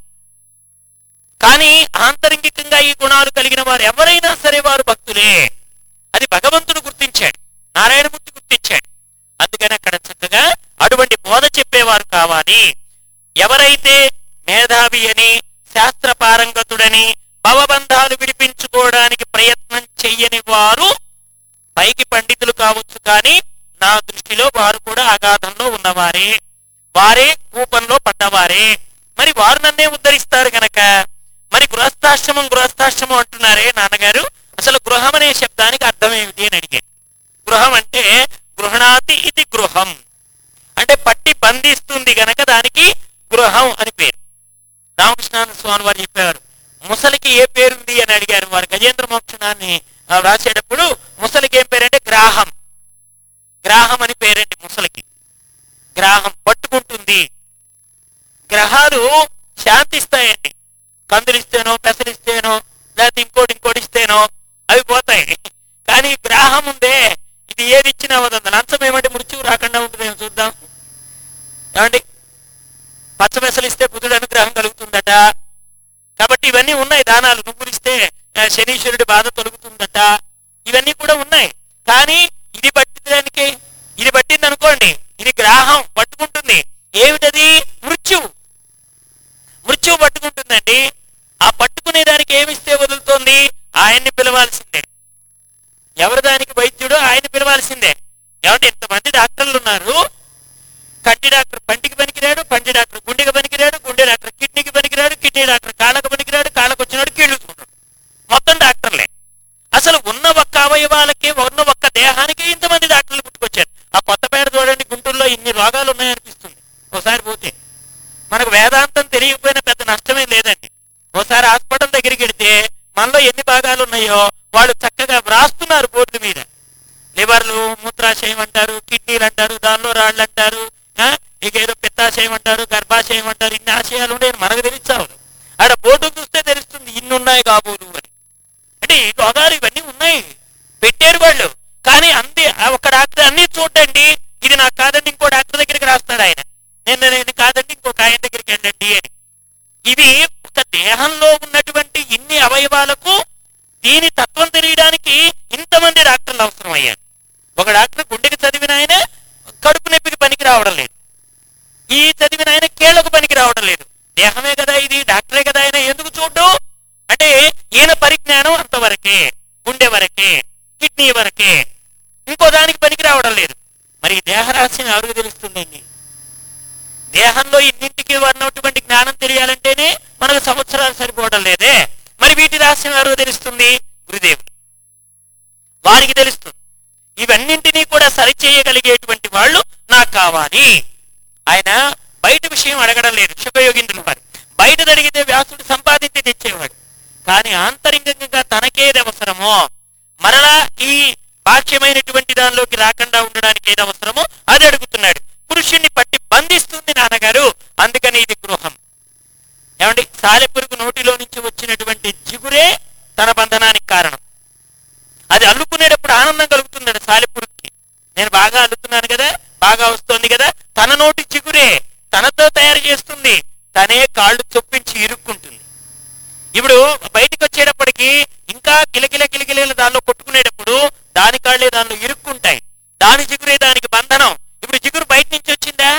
Speaker 1: కానీ ఆంతరింగికంగా ఈ గుణాలు కలిగిన వారు ఎవరైనా సరే వారు భక్తులే అది భగవంతుడు గుర్తించాడు నారాయణమూర్తి గుర్తించాడు అందుకని అక్కడ చక్కగా అటువంటి బోధ చెప్పేవారు కావాలి ఎవరైతే మేధావి అని శాస్త్ర పారంగతుడని భవబంధాలు విడిపించుకోవడానికి ప్రయత్నం చెయ్యని వారు పైకి పండితులు కావచ్చు కానీ నా దృష్టిలో వారు కూడా అగాధంలో ఉన్నవారే వారే కూపంలో పడ్డవారే మరి వారు నన్నే ఉద్ధరిస్తారు గనక మరి గృహస్థాశ్రమం గృహస్థాశ్రమం అంటున్నారే నాన్నగారు అసలు గృహం అనే శబ్దానికి అర్థం ఏమిటి అని అడిగాను గృహం అంటే గృహణాతి ఇది గృహం అంటే పట్టి బంధిస్తుంది గనక దానికి గృహం అని పేరు రామకృష్ణానంద స్వామి వారు చెప్పారు ముసలికి ఏ పేరుంది అని అడిగారు వారు గజేంద్ర మోక్షణాన్ని ఆ, వ్రాసేటప్పుడు ముసలికి ఏం పేరంటే గ్రాహం గ్రాహం అని పేరండి ముసలికి గ్రాహం పట్టుకుంటుంది గ్రహాలు శాంతిస్తాయండి కందులిస్తేనో పెసలిస్తేనో లేకపోతే ఇంకోటి ఇంకోటి ఇస్తేనో అవి పోతాయి కానీ గ్రాహం ఉందే ఇది ఏది ఇచ్చినా వదంత లంచం ఏమంటే మృత్యువు రాకుండా ఉంటుందేమో చూద్దాం ఏమండి పచ్చ పెసలు ఇస్తే బుధుడు అనుగ్రహం కలుగుతుందట కాబట్టి ఇవన్నీ ఉన్నాయి దానాలు నువ్వులు ఇస్తే ఆ, శనీశ్వరుడి బాధ తొలుగుతుందట ఇవన్నీ కూడా ఉన్నాయి కానీ ఇది పట్టిదానికి ఇది పట్టింది అనుకోండి ఇది గ్రాహం పట్టుకుంటుంది ఏమిటది మృత్యువు మృత్యువు పట్టుకుంటుందండి ఆ పట్టుకునే దానికి ఏమిస్తే వదులుతోంది ఆయన్ని పిలవాల్సిందే ఎవరు దానికి వైద్యుడు ఆయన పిలవాల్సిందే ఏమంటే ఇంతమంది డాక్టర్లు ఉన్నారు కంటి డాక్టర్ పంటికి పనికిరాడు పంటి డాక్టర్ గుండెకి పనికిరాడు గుండె డాక్టర్ కిడ్నీకి పనికిరాడు కిడ్నీ డాక్టర్ కాళ్ళకు పనికిరాడు కాళ్ళకు వచ్చినాడు కీళ్ళుతున్నాడు మొత్తం డాక్టర్లే అసలు ఉన్న ఒక్క అవయవాలకి ఉన్న ఒక్క దేహానికి ఇంతమంది డాక్టర్లు పుట్టుకొచ్చారు ఆ కొత్తపేట చూడండి గుంటూరులో ఇన్ని రోగాలు ఉన్నాయనిపిస్తుంది ఒకసారి పోతే మనకు వేదాంతం తెలియకపోయినా పెద్ద నష్టమేం లేదండి ఒకసారి హాస్పిటల్ దగ్గరికి వెడితే మనలో ఎన్ని భాగాలు ఉన్నాయో వాళ్ళు చక్కగా వ్రాస్తున్నారు బోర్డు మీద లివర్లు మూత్రాశయం అంటారు కిడ్నీలు అంటారు దానిలో రాళ్ళు అంటారు ఆ, ఇక ఏదో పిత్తాశయం అంటారు గర్భాశయం అంటారు ఇన్ని ఆశయాలు ఉన్నాయి మనకు తెలుస్తావు ఆడ బోర్డు చూస్తే తెలుస్తుంది ఇన్ని ఉన్నాయి కాబోలు అని అంటే ఈ రోగాలు ఇవన్నీ ఉన్నాయి పెట్టారు వాళ్ళు కానీ అంది ఆ ఒక డాక్టర్ అన్ని చూడండి ఇది నాకు కాదండి ఇంకో డాక్టర్ దగ్గరికి రాస్తాడు ఆయన నేను నేను కాదండి ఇంకొక ఆయన దగ్గరికి వెళ్ళండి అని ఇవి ఒక దేహంలో ఉన్నటువంటి ఇన్ని అవయవాలకు దీని తత్వం తెలియడానికి ఇంతమంది డాక్టర్లు అవసరం అయ్యారు ఒక డాక్టర్ గుండెకి చదివిన ఆయన కడుపు నొప్పికి పనికి రావడం లేదు ఈ చదివిన ఆయన కీళ్లకు పనికి రావడం లేదు దేహమే కదా ఇది డాక్టరే కదా ఆయన ఎందుకు చూడ్డు అంటే ఈయన పరిజ్ఞానం అంతవరకే గుండె వరకే కిడ్నీ వరకే ఇంకో దానికి పనికి రావడం లేదు మరి ఈ దేహరహస్యం ఎవరికి తెలుస్తుందండి దేహంలో ఇన్నింటికి ఉన్నటువంటి జ్ఞానం తెలియాలంటేనే మనకు సంవత్సరాలు సరిపోవడం లేదే మరి వీటి రహస్యం ఎవరికి తెలుస్తుంది గురుదేవుడు వారికి తెలుస్తుంది ఇవన్నింటినీ కూడా సరిచేయగలిగేటువంటి వాళ్ళు నాకు కావాలి ఆయన బయట విషయం అడగడం లేదు శుభయోగింద్రుల వారు బయట అడిగితే వ్యాసుడు సంపాదించి తెచ్చేవాడు కానీ ఆంతరింగంగా తనకేది అవసరమో మరలా ఈ బాహ్యమైనటువంటి దానిలోకి రాకుండా ఉండడానికి ఏది అవసరమో అది అడుగుతున్నాడు పురుషుణ్ణి పట్టి బంధిస్తుంది నాన్నగారు అందుకని ఇది గృహం ఏమండి సాలెపురుగు నోటిలో నుంచి వచ్చినటువంటి జిగురే తన బంధనానికి కారణం అది అల్లుకునేటప్పుడు ఆనందం కలుగుతుందట సాలెపురుగుకి నేను బాగా అల్లుతున్నాను కదా బాగా వస్తోంది కదా తన నోటి చిగురే తనతో తయారు చేస్తుంది తనే కాళ్ళు చొప్పించి ఇరుక్కుంటుంది ఇప్పుడు బయటికి వచ్చేటప్పటికి ఇంకా గిలగిల గిలగిల దానిలో కొట్టుకునేటప్పుడు దాని కాళ్ళే దానిలో ఇరుక్కుంటాయి దాని జిగురే దానికి బంధనం ఇప్పుడు జిగురు బయట నుంచి వచ్చిందా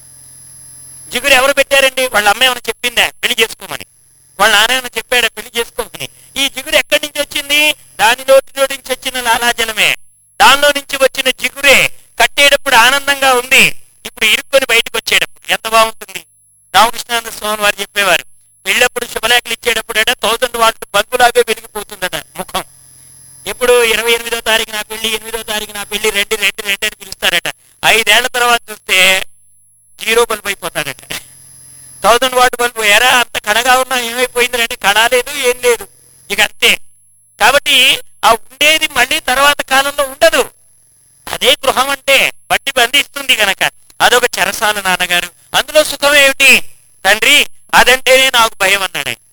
Speaker 1: జిగురు ఎవరు పెట్టారండి వాళ్ళ అమ్మ ఏమైనా చెప్పిందా పెళ్లి చేసుకోమని వాళ్ళ నాన్న ఏమైనా చెప్పాడా పెళ్లి చేసుకోమని ఈ జిగురు ఎక్కడి నుంచి వచ్చింది దాని నోటిలో నుంచి వచ్చిన లాలాజలమే దానిలో నుంచి వచ్చిన జిగురే కట్టేటప్పుడు ఆనందంగా ఉంది ఇప్పుడు ఇరుక్కొని బయటకు వచ్చేటప్పుడు ఎంత బాగుంటుంది రామకృష్ణానంద స్వామి వారు చెప్పేవారు పెళ్ళప్పుడు శుభలేఖలు ఇచ్చేటప్పుడు అంటే థౌసండ్ వాట్ బల్బులాగే వెలిగిపోతుందట ముఖం ఎప్పుడు ఇరవై ఎనిమిదో తారీఖు నా పెళ్లి ఎనిమిదో తారీఖు నా పెళ్లి రెండు రెండు రెండు అని పిలుస్తారట ఐదేళ్ల తర్వాత చూస్తే జీరో బల్బ్ అయిపోతాడట థౌసండ్ వాట్ బల్బ్ ఎరా అంత కడగా ఉన్నా ఏమైపోయింది అంటే కళ లేదు ఏం లేదు ఇక అంతే కాబట్టి ఆ ఉండేది మళ్ళీ తర్వాత కాలంలో ఉండదు అదే గృహం అంటే బట్టి బంధిస్తుంది గనక అదొక చెరసాల నాన్నగారు అందులో సుఖం ఏమిటి తండ్రి అదంటేనే నాకు భయం అన్నాడు ఆయన.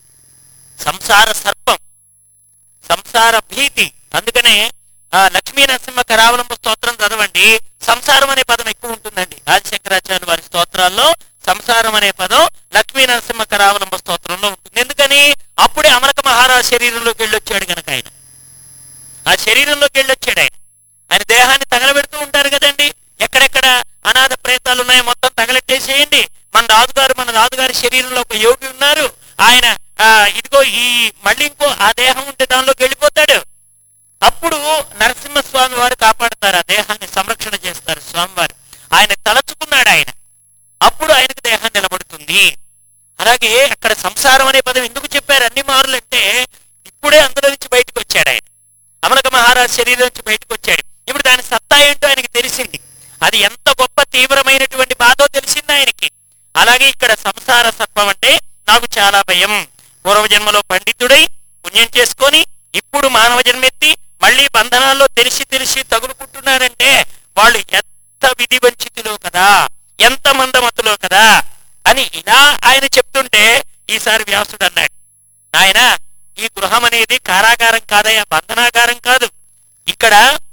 Speaker 1: సంసార సర్పం సంసార భీతి అందుకనే ఆ లక్ష్మీ నరసింహ కరావలంబ స్తోత్రం చదవండి సంసారం అనే పదం ఎక్కువ ఉంటుందండి ఆదిశంకరాచార్య వారి స్తోత్రాల్లో సంసారం అనే పదం లక్ష్మీ నరసింహ కరావలంబ స్తోత్రంలో ఉంటుంది ఎందుకని అప్పుడే అమలక మహారాజు శరీరంలోకి వెళ్ళొచ్చాడు గనక ఆయన ఆ శరీరంలోకి వెళ్ళొచ్చాడు ఆయన ఆయన దేహాన్ని తగలబెడుతూ ఉంటారు కదండి ఎక్కడెక్కడ అనాథ ప్రేతాలు ఉన్నాయో మొత్తం తగలెట్టేసేయండి మన రాజుగారు మన రాజుగారి శరీరంలో ఒక యోగి ఉన్నారు ఆయన ఆ, ఇదిగో ఈ మళ్ళీ ఇంకో ఆ దేహం ఉంటే దానిలోకి వెళ్ళిపోతాడు అప్పుడు నరసింహస్వామి వారు కాపాడతారు ఆ దేహాన్ని సంరక్షణ చేస్తారు స్వామివారు ఆయన తలచుకున్నాడు ఆయన అప్పుడు ఆయనకు దేహం నిలబడుతుంది అలాగే అక్కడ సంసారం అనే పదం ఎందుకు చెప్పారు అన్ని మారులు అంటే ఇప్పుడే అందులో నుంచి బయటకు వచ్చాడు ఆయన అమలక మహారాజ్ శరీరం నుంచి బయటకు వచ్చాడు ఇప్పుడు దాని సత్తా ఏంటో ఆయనకి తెలిసింది అది ఎంత గొప్ప తీవ్రమైనటువంటి బాధో తెలిసింది ఆయనకి అలాగే ఇక్కడ సంసార సర్పం అంటే నాకు చాలా భయం పూర్వజన్మలో పండితుడై పుణ్యం చేసుకొని ఇప్పుడు మానవ జన్మెత్తి మళ్ళీ బంధనాల్లో తెలిసి తెలిసి తగులుకుంటున్నారంటే వాళ్ళు ఎంత ఎంత విధి వంచితిలో కదా ఎంత మందమతులో కదా అని ఇలా ఆయన చెప్తుంటే ఈసారి వ్యాసుడు అన్నాడు నాయన ఈ గృహం అనేది కారాగారం కాదయ్యా బంధనాగారం కాదు ఇక్కడ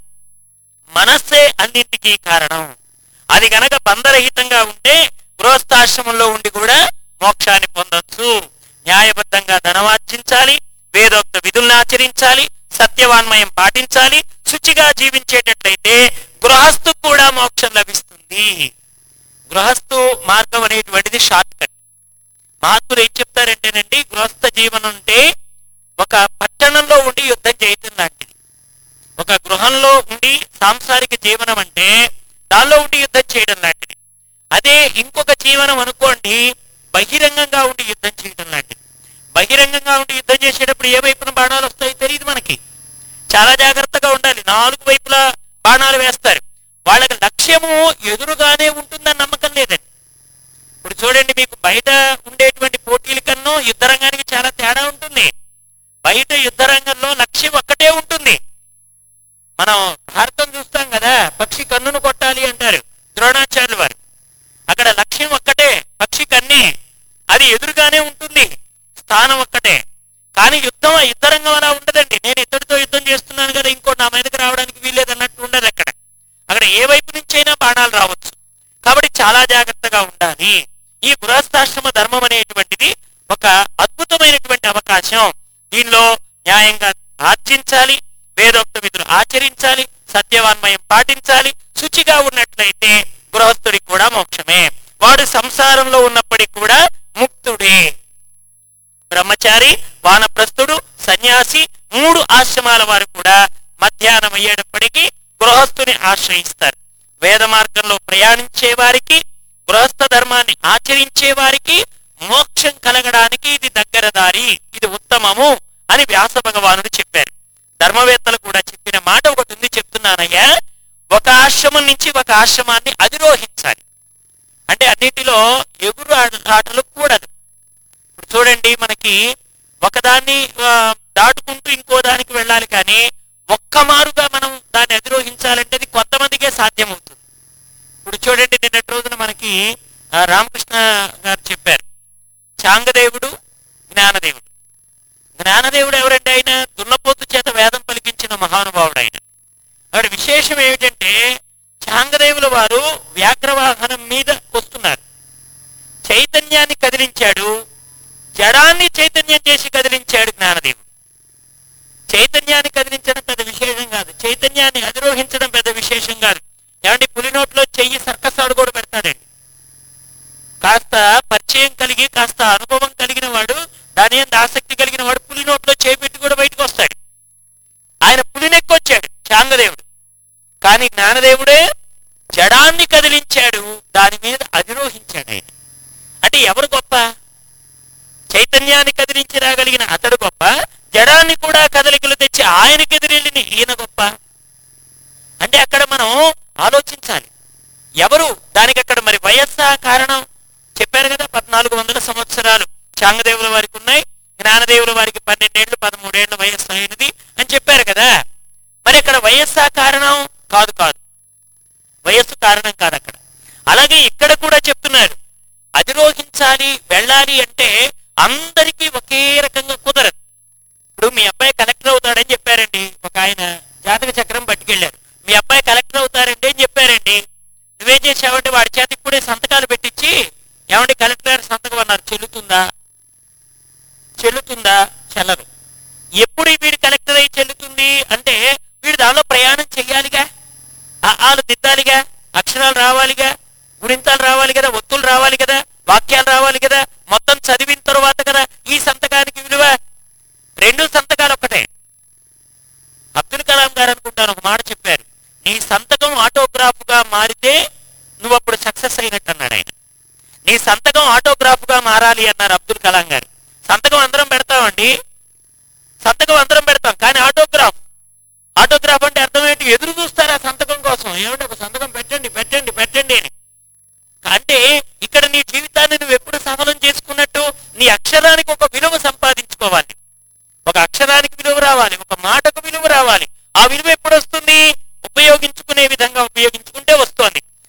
Speaker 1: మనస్సే అన్నింటికీ కారణం అది గనక బంధరహితంగా ఉంటే గృహస్థాశ్రమంలో ఉండి కూడా మోక్షాన్ని పొందొచ్చు న్యాయబద్ధంగా ధనమార్జించాలి వేదోక్త విధుల్ని ఆచరించాలి సత్యవాన్మయం పాటించాలి శుచిగా జీవించేటట్లయితే గృహస్థు కూడా మోక్షం లభిస్తుంది గృహస్థు మార్గం అనేటువంటిది షార్ట్ కట్ మహాత్ములు ఏం చెప్తారంటేనండి గృహస్థ జీవనం అంటే ఒక పట్టణంలో ఉండి యుద్ధం చేయటం లాంటిది ఒక గృహంలో ఉండి సాంసారిక జీవనం అంటే దానిలో ఉండి యుద్ధం చేయడం లాంటిది అదే ఇంకొక జీవనం అనుకోండి బహిరంగంగా ఉండి యుద్ధం చేయడం లాంటిది బహిరంగంగా ఉండి యుద్ధం చేసేటప్పుడు ఏ వైపున బాణాలు వస్తాయో తెలియదు మనకి చాలా జాగ్రత్తగా ఉండాలి నాలుగు వైపులా బాణాలు వేస్తారు వాళ్ళకి లక్ష్యము ఎదురుగానే ఉంటుందని నమ్మకం లేదండి ఇప్పుడు చూడండి మీకు బయట ఉండేటువంటి పోటీల కన్నా యుద్ధ రంగానికి చాలా తేడా ఉంటుంది బయట యుద్ధ రంగంలో లక్ష్యం ఒక్కటే ఉంటుంది మనం భారతం చూస్తాం కదా పక్షి కన్నును కొట్టాలి అంటారు ద్రోణాచార్యులు వారు అక్కడ లక్ష్యం ఒక్కటే పక్షి కన్నే అది ఎదురుగానే ఉంటుంది స్థానం ఒక్కటే కానీ యుద్ధం ఆ యుద్ధ రంగం అలా ఉండదండి నేను ఇద్దరితో యుద్ధం చేస్తున్నాను కదా ఇంకో నా మీదకి రావడానికి వీల్లేదు అన్నట్టు ఉండదు అక్కడ అక్కడ ఏ వైపు నుంచైనా బాణాలు రావచ్చు కాబట్టి చాలా జాగ్రత్తగా ఉండాలి ఈ గృహస్థాశ్రమ ధర్మం అనేటువంటిది ఒక అద్భుతమైనటువంటి అవకాశం దీనిలో న్యాయంగా ఆర్జించాలి వేదోక్త విధులు ఆచరించాలి సత్యవాన్మయం పాటించాలి శుచిగా ఉన్నట్లయితే గృహస్థుడికి కూడా మోక్షమే వాడు సంసారంలో ఉన్నప్పటికీ కూడా ముక్తుడే బ్రహ్మచారి వానప్రస్థుడు సన్యాసి మూడు ఆశ్రమాల వారు కూడా మధ్యాహ్నం అయ్యేటప్పటికీ గృహస్థుని ఆశ్రయిస్తారు వేద మార్గంలో ప్రయాణించే వారికి గృహస్థ ధర్మాన్ని ఆచరించే వారికి మోక్షం కలగడానికి ఇది దగ్గర దారి ఇది ఉత్తమము అని వ్యాస భగవానుడు చెప్పారు ధర్మవేత్తలు కూడా చెప్పిన మాట ఒకటి ఉంది చెప్తున్నానయ్యా ఒక ఆశ్రమం నుంచి ఒక ఆశ్రమాన్ని అధిరోహించాలి అంటే అన్నిటిలో ఎగురు ఆట- ఆటలు కూడదు ఇప్పుడు చూడండి మనకి ఒకదాన్ని ఆ, దాటుకుంటూ ఇంకో దానికి వెళ్ళాలి కానీ ఒక్క మారుగా మనం దాన్ని అధిరోహించాలంటే అది కొంతమందికే సాధ్యమవుతుంది ఇప్పుడు చూడండి నిన్నటి రోజున మనకి ఆ, రామకృష్ణ గారు చెప్పారు చాంగదేవుడు జ్ఞానదేవుడు జ్ఞానదేవుడు ఎవరంటే ఆయన దున్నపోతు చేత వేదం పలికించిన మహానుభావుడు ఆయన అక్కడ విశేషం ఏమిటంటే చాంగదేవుల వారు వ్యాఘ్రవాహనం మీద వస్తున్నారు చైతన్యాన్ని కదిలించాడు జడాన్ని చైతన్యం చేసి కదిలించాడు జ్ఞానదేవుడు చైతన్యాన్ని కదిలించడం పెద్ద విశేషం కాదు చైతన్యాన్ని అధిరోహించడం పెద్ద విశేషం కాదు ఏమంటే పులి నోట్లో చెయ్యి సర్కస్ ఆడు కూడా పెడతాడండి కాస్త పరిచయం కలిగి కాస్త అనుభవం కలిగిన వాడు దాని ఎందు ఆసక్తి కలిగిన వాడు పులి నోట్లో చేపెట్టి కూడా బయటకు వస్తాడు ఆయన పులినెక్కొచ్చాడు చాంగదేవుడు కానీ జ్ఞానదేవుడే జడాన్ని కదిలించాడు దాని మీద అధిరోహించాడు ఆయన అంటే ఎవరు గొప్ప చైతన్యాన్ని కదిలించి రాగలిగిన అతడు గొప్ప జడాన్ని కూడా కదలికలు తెచ్చి ఆయనకి ఎదురెళ్ళిన ఈయన గొప్ప అంటే అక్కడ మనం ఆలోచించాలి ఎవరు దానికి అక్కడ మరి వయస్సా కారణం చెప్పారు కదా పద్నాలుగు వందల సంవత్సరాలు చాంగదేవుల వారికి ఉన్నాయి జ్ఞానదేవుల వారికి పన్నెండేళ్లు పదమూడేళ్ల వయస్సు అయినది అని చెప్పారు కదా మరి అక్కడ వయస్సా కారణం కాదు కాదు వయస్సు కారణం కాదు అక్కడ అలాగే ఇక్కడ కూడా చెప్తున్నారు అధిరోహించాలి వెళ్ళాలి అంటే అందరికీ ఒకే రకంగా కుదరదు ఇప్పుడు మీ అబ్బాయి కలెక్టర్ అవుతాడని చెప్పారండి ఒక ఆయన జాతక చక్రం పట్టుకెళ్ళారు మీ అబ్బాయి కలెక్టర్ అవుతారండి అని చెప్పారండి నువ్వేం చేసావంటే వాడి చేత ఇప్పుడే సంతకాలు పెట్టించి ఏమండి కలెక్టర్ గారి సంతకం అన్నారు చెల్లుతుందా చెల్లుతుందా చెల్లదు ఎప్పుడు వీడు కలెక్టర్ అయి చెల్లుతుంది అంటే వీడు దానిలో ప్రయాణం చెయ్యాలిగా ఆలు దిద్దాలిగా అక్షరాలు రావాలిగా గుణింతాలు రావాలి కదా ఒత్తులు రావాలి కదా వాక్యాలు రావాలి కదా మొత్తం చదివిన తర్వాత కదా ఈ సంతకానికి విలువ రెండు సంతకాలు ఒకటే అబ్దుల్ కలాం గారు అనుకుంటాను ఒక మాట చెప్పారు నీ సంతకం ఆటోగ్రాఫ్ గా మారితే నువ్వు అప్పుడు సక్సెస్ అయినట్టు అన్నాడు ఆయన నీ సంతకం ఆటోగ్రాఫ్ గా మారాలి అన్నారు అబ్దుల్ కలాం గారు సంతకం అందరం పెడతామండి సంతకం అందరం పెడతాం కానీ ఆటోగ్రాఫ్ ఆటోగ్రాఫ్ అంటే అర్థం ఏంటి ఎదురు చూస్తారు ఆ సంతకం కోసం ఏమంటే ఒక సంతకం పెట్టండి పెట్టండి పెట్టండి అని అంటే ఇక్కడ నీ జీవితాన్ని నువ్వు ఎప్పుడు సఫలం చేసుకున్నట్టు నీ అక్షరానికి ఒక విలువ సంపాదించుకోవాలి ఒక అక్షరానికి విలువ రావాలి ఒక మాటకు విలువ రావాలి ఆ విలువ ఎప్పుడు వస్తుంది ఉపయోగించుకునే విధంగా ఉపయోగించుకుంటే వస్తోంది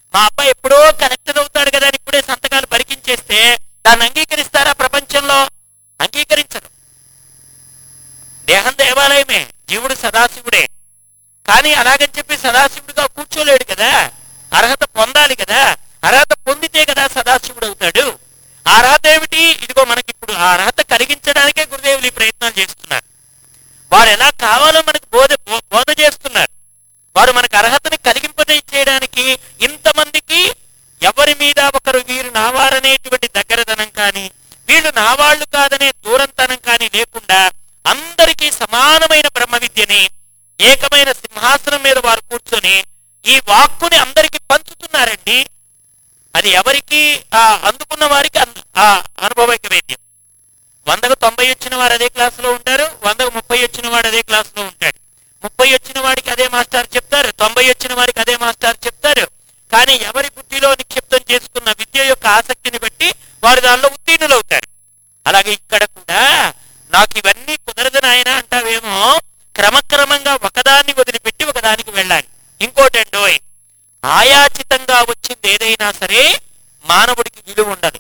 Speaker 1: జీవుడు సదాశివుడే కానీ అలాగని చెప్పి సదాశివుడిగా కూర్చోలేడు కదా అర్హత పొందాలి కదా అర్హత పొందితే కదా సదాశివుడు అవుతాడు ఆ అర్హత ఏమిటి ఇదిగో మనకి ఇప్పుడు ఆ అర్హత కలిగించడానికే గురుదేవులు ఈ ప్రయత్నాలు చేస్తున్నారు వారు ఎలా కావాలో మనకు బోధ బో- బోధ చేస్తున్నారు వారు మనకు అర్హతని కలిగింపజే చేయడానికి ఇంతమందికి ఎవరి మీద ఒకరు వీరు నావారనేటువంటి దగ్గరదనం కానీ వీళ్ళు నావాళ్ళు కాదనే దూరంతనం కానీ లేకుండా అందరికీ సమానమైన బ్రహ్మ విద్యని ఏకమైన సింహాసనం మీద వారు కూర్చొని ఈ వాక్కుని అందరికీ పంచుతున్నారండి అది ఎవరికి ఆ అందుకున్న వారికి అన్- ఆ అనుభవైక వేద్యం వందకు తొంభై వచ్చిన వాడు అదే క్లాసులో ఉంటారు వందకు ముప్పై వచ్చిన వాడు అదే క్లాసులో ఉంటాడు ముప్పై వచ్చిన వాడికి అదే మాస్టర్ చెప్తారు తొంభై వచ్చిన వాడికి అదే మాస్టర్ చెప్తారు కానీ ఎవరి బుద్ధిలో నిక్షిప్తం చేసుకున్న విద్య యొక్క ఆసక్తిని బట్టి వారు దానిలో ఉత్తీర్ణులవుతారు అలాగే ఇక్కడ కూడా నాకు ఇవన్నీ కుదరదు నాయన అంటావేమో క్రమక్రమంగా ఒకదాన్ని వదిలిపెట్టి ఒకదానికి వెళ్ళాలి ఇంకోటండోయ్ ఆయాచితంగా వచ్చింది ఏదైనా సరే మానవుడికి విలువ ఉండదు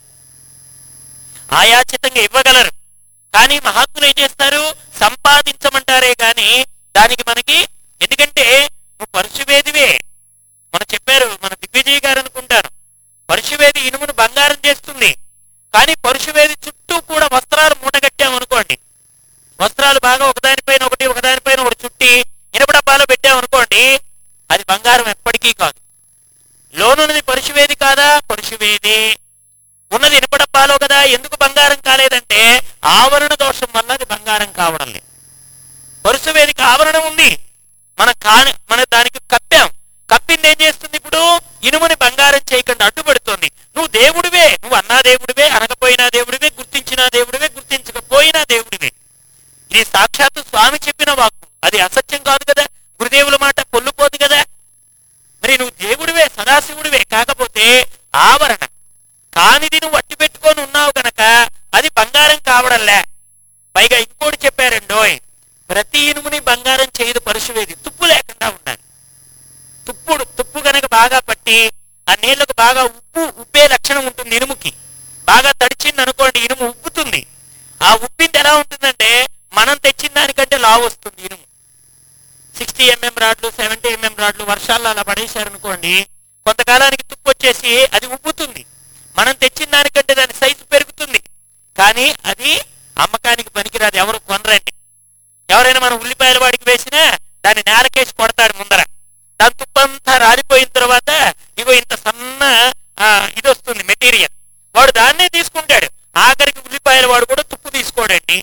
Speaker 1: ఆయాచితంగా ఇవ్వగలరు కానీ మహాత్ములు ఏం చేస్తారు సంపాదించమంటారే గాని దానికి మనకి ఎందుకంటే నువ్వు పరుశువేదివే మన చెప్పారు మన దిగ్విజయ్ గారు అనుకుంటాను పరుశువేది ఇనుమును బంగారం చేస్తుంది కానీ పరుశువేది చుట్టూ కూడా వస్త్రాలు మూటగట్టామనుకోండి వస్త్రాలు బాగా ఒకదానిపైన ఒకటి ఒకదానిపైన ఒకటి చుట్టి ఇనుప డబ్బాలో పెట్టామనుకోండి అది బంగారం ఎప్పటికీ కాదు లోనున్నది పరుశువేది కాదా పరుశువేది ఉన్నది ఇనుప డబ్బాలో కదా ఎందుకు బంగారం కాలేదంటే ఆవరణ దోషం వల్ల అది బంగారం కావడం లేదు పరుశువేదికి ఆవరణ ఉంది మన కాని మన దానికి కప్పాం కప్పింది ఏం చేస్తుంది ఇప్పుడు ఇనుముని బంగారం చేయకుండా అడ్డుపడుతోంది నువ్వు దేవుడివే నువ్వు అన్నా దేవుడివే అనకపోయినా దేవుడివే గుర్తించినా దేవుడివే గుర్తించకపోయినా దేవుడివే ఇది సాక్షాత్తు స్వామి చెప్పిన వాక్కు అది అసత్యం కాదు కదా గురుదేవుల మాట కొల్లుపోదు కదా మరి నువ్వు దేవుడివే సదాశివుడివే కాకపోతే ఆవరణ కానిది నువ్వు అట్టి పెట్టుకొని ఉన్నావు గనక అది బంగారం కావడంలే పైగా ఇంకోటి చెప్పారండోయ్ ప్రతి ఇనుముని బంగారం చేయదు పరుశువేది తుప్పు లేకుండా ఉండాలి తుప్పుడు తుప్పు గనక బాగా పట్టి ఆ నీళ్లకు బాగా ఉప్పు ఉప్పే లక్షణం ఉంటుంది ఇనుముకి బాగా తడిచింది అనుకోండి ఇనుము ఉప్పుతుంది ఆ ఉప్పింది ఎలా ఉంటుందంటే మనం తెచ్చిన దానికంటే లావు వస్తుంది ఇనుము సిక్స్టీ ఎంఎం రాడ్లు సెవెంటీ ఎంఎం రాడ్లు వర్షాల్లో అలా పడేశారనుకోండి కొంతకాలానికి తుప్పు వచ్చేసి అది ఉబ్బుతుంది మనం తెచ్చిన దానికంటే దాని సైజు పెరుగుతుంది కానీ అది అమ్మకానికి పనికిరాదు ఎవరు కొనరండి ఎవరైనా మనం ఉల్లిపాయల వాడికి వేసినా దాన్ని నేలకేసి కొడతాడు ముందర దాని తుప్పంతా రాలిపోయిన తర్వాత ఇగో ఇంత సన్న ఆ, ఇది వస్తుంది మెటీరియల్ వాడు దాన్నే తీసుకుంటాడు ఆఖరికి ఉల్లిపాయల వాడు కూడా తుప్పు తీసుకోడండి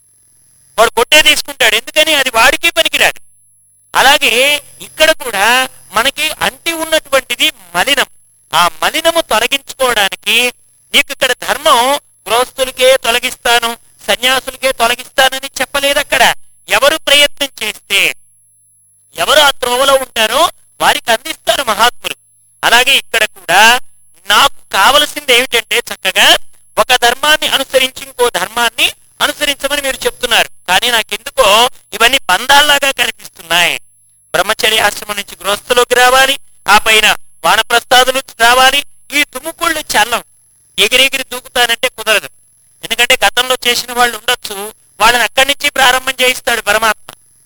Speaker 1: వాడు కొట్టే తీసుకుంటాడు ఎందుకని అది వాడికి పనికిరాదు అలాగే ఇక్కడ కూడా మనకి అంటి ఉన్నటువంటిది మలినం ఆ మలినము తొలగించుకోవడానికి నీకు ఇక్కడ ధర్మం గృహస్థులకే తొలగిస్తాను సన్యాసులకే తొలగిస్తానని చెప్పలేదు అక్కడ ఎవరు ప్రయత్నం చేస్తే ఎవరు ఆ త్రోవలో ఉంటారో వారికి అందిస్తారు మహాత్ములు అలాగే ఇక్కడ కూడా నాకు కావలసింది ఏమిటంటే చక్కగా ఒక ధర్మాన్ని అనుసరించి ఇంకో ధర్మాన్ని అనుసరించమని మీరు చెప్తున్నారు కానీ నాకెందుకో ఇవన్నీ బంధాల్లాగా కనిపిస్తున్నాయి బ్రహ్మచర్య ఆశ్రమం నుంచి గృహస్థులోకి రావాలి ఆ పైన వానప్రస్థాదులు రావాలి ఈ తుముకుళ్ళు చల్లం ఎగిరెగిరి దూకుతానంటే కుదరదు ఎందుకంటే గతంలో చేసిన వాళ్ళు ఉండొచ్చు వాళ్ళని అక్కడి నుంచి ప్రారంభం చేయిస్తాడు పరమాత్మ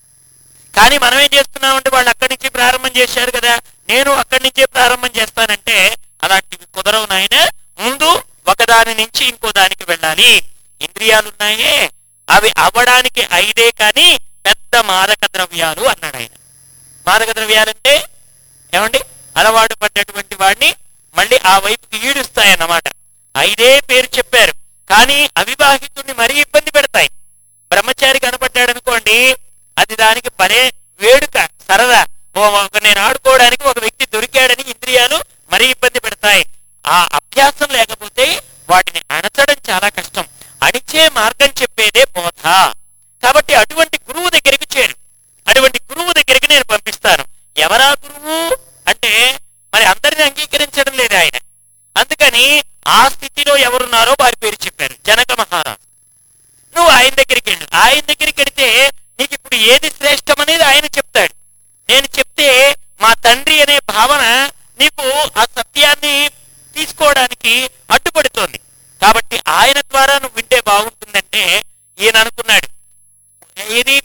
Speaker 1: కానీ మనం ఏం చేస్తున్నామంటే వాళ్ళు అక్కడి నుంచి ప్రారంభం చేశారు కదా నేను అక్కడి నుంచే ప్రారంభం చేస్తానంటే అలాంటివి కుదరవు నాయన ముందు ఒకదాని నుంచి ఇంకో దానికి వెళ్ళాలి ఇంద్రియాలు ఉన్నాయే అవి అవ్వడానికి ఐదే కానీ పెద్ద మాదక ద్రవ్యాలు అన్నాడు ఆయన మాదక ద్రవ్యాలంటే ఏమండి అలవాటు పడ్డటువంటి వాడిని మళ్ళీ ఆ వైపుకి ఈడుస్తాయన్నమాట ఐదే పేరు చెప్పారు కానీ అవివాహితుడిని మరీ ఇబ్బంది పెడతాయి బ్రహ్మచారి కనపడ్డాడు అనుకోండి అది దానికి భలే వేడుక సరదా ఓ ఒక నేను ఆడుకోవడానికి ఒక వ్యక్తి దొరికాడని ఇంద్రియాలు మరీ ఇబ్బంది పెడతాయి ఆ అభ్యాసం లేకపోతే వాటిని అణచడం చాలా కష్టం అణిచే మార్గం చెప్పేదే బోధ కాబట్టి అటువంటి గురువు దగ్గరికి చేరు అటువంటి గురువు దగ్గరికి నేను పంపిస్తాను ఎవరా గురువు అంటే మరి అందరిని అంగీకరించడం లేదు ఆయన అందుకని ఆ స్థితిలో ఎవరున్నారో వారి పేరు చెప్పారు జనక మహారాజు నువ్వు ఆయన దగ్గరికి వెళ్ళు ఆయన దగ్గరికి వెళితే నీకు ఇప్పుడు ఏది శ్రేష్టం అనేది ఆయన చెప్తాడు నేను చెప్తే మా తండ్రి అనే భావన నీకు ఆ సత్యాన్ని తీసుకోవడానికి అడ్డుపడుతోంది కాబట్టి ఆయన ద్వారా నువ్వు వింటే బాగుంటుందంటే ఈయన అనుకున్నాడు ఇది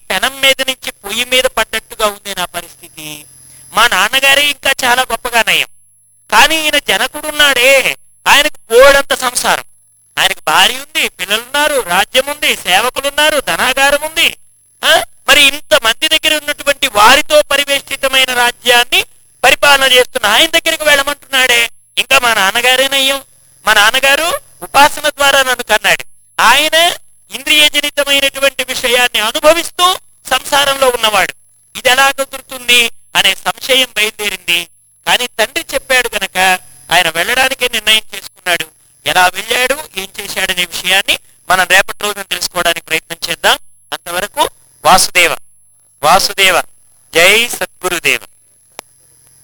Speaker 1: పెనం మీద నుంచి పొయ్యి మీద పడ్డట్టుగా ఉంది నా పరిస్థితి మా నాన్నగారే ఇంకా చాలా గొప్పగా నయం కానీ ఈయన జనకుడున్నాడే ఆయనకు బోడంత సంసారం ఆయనకు భార్య ఉంది పిల్లలున్నారు రాజ్యం ఉంది సేవకులున్నారు ధనాగారం ఉంది ఆ? మరి ఇంత మంది దగ్గర ఉన్నటువంటి వారితో పరివేష్టితమైన రాజ్యాన్ని పరిపాలన చేస్తున్న ఆయన దగ్గరికి వెళ్ళమంటున్నాడే ఇంకా మా నాన్నగారేనయ్యం మా నాన్నగారు ఉపాసన ద్వారా నన్ను కన్నాడు ఆయన ఇంద్రియజనితమైనటువంటి విషయాన్ని అనుభవిస్తూ సంసారంలో ఉన్నవాడు ఇది ఎలా కుదురుతుంది అనే సంశయం బయలుదేరింది కానీ తండ్రి చెప్పాడు గనక ఆయన వెళ్ళడానికి నిర్ణయం చేసుకున్నాడు ఎలా వెళ్ళాడు ఏం చేశాడనే విషయాన్ని మనం రేపటి రోజున తెలుసుకోవడానికి ప్రయత్నం చేద్దాం అంతవరకు వాసుదేవ వాసుదేవ జై సత్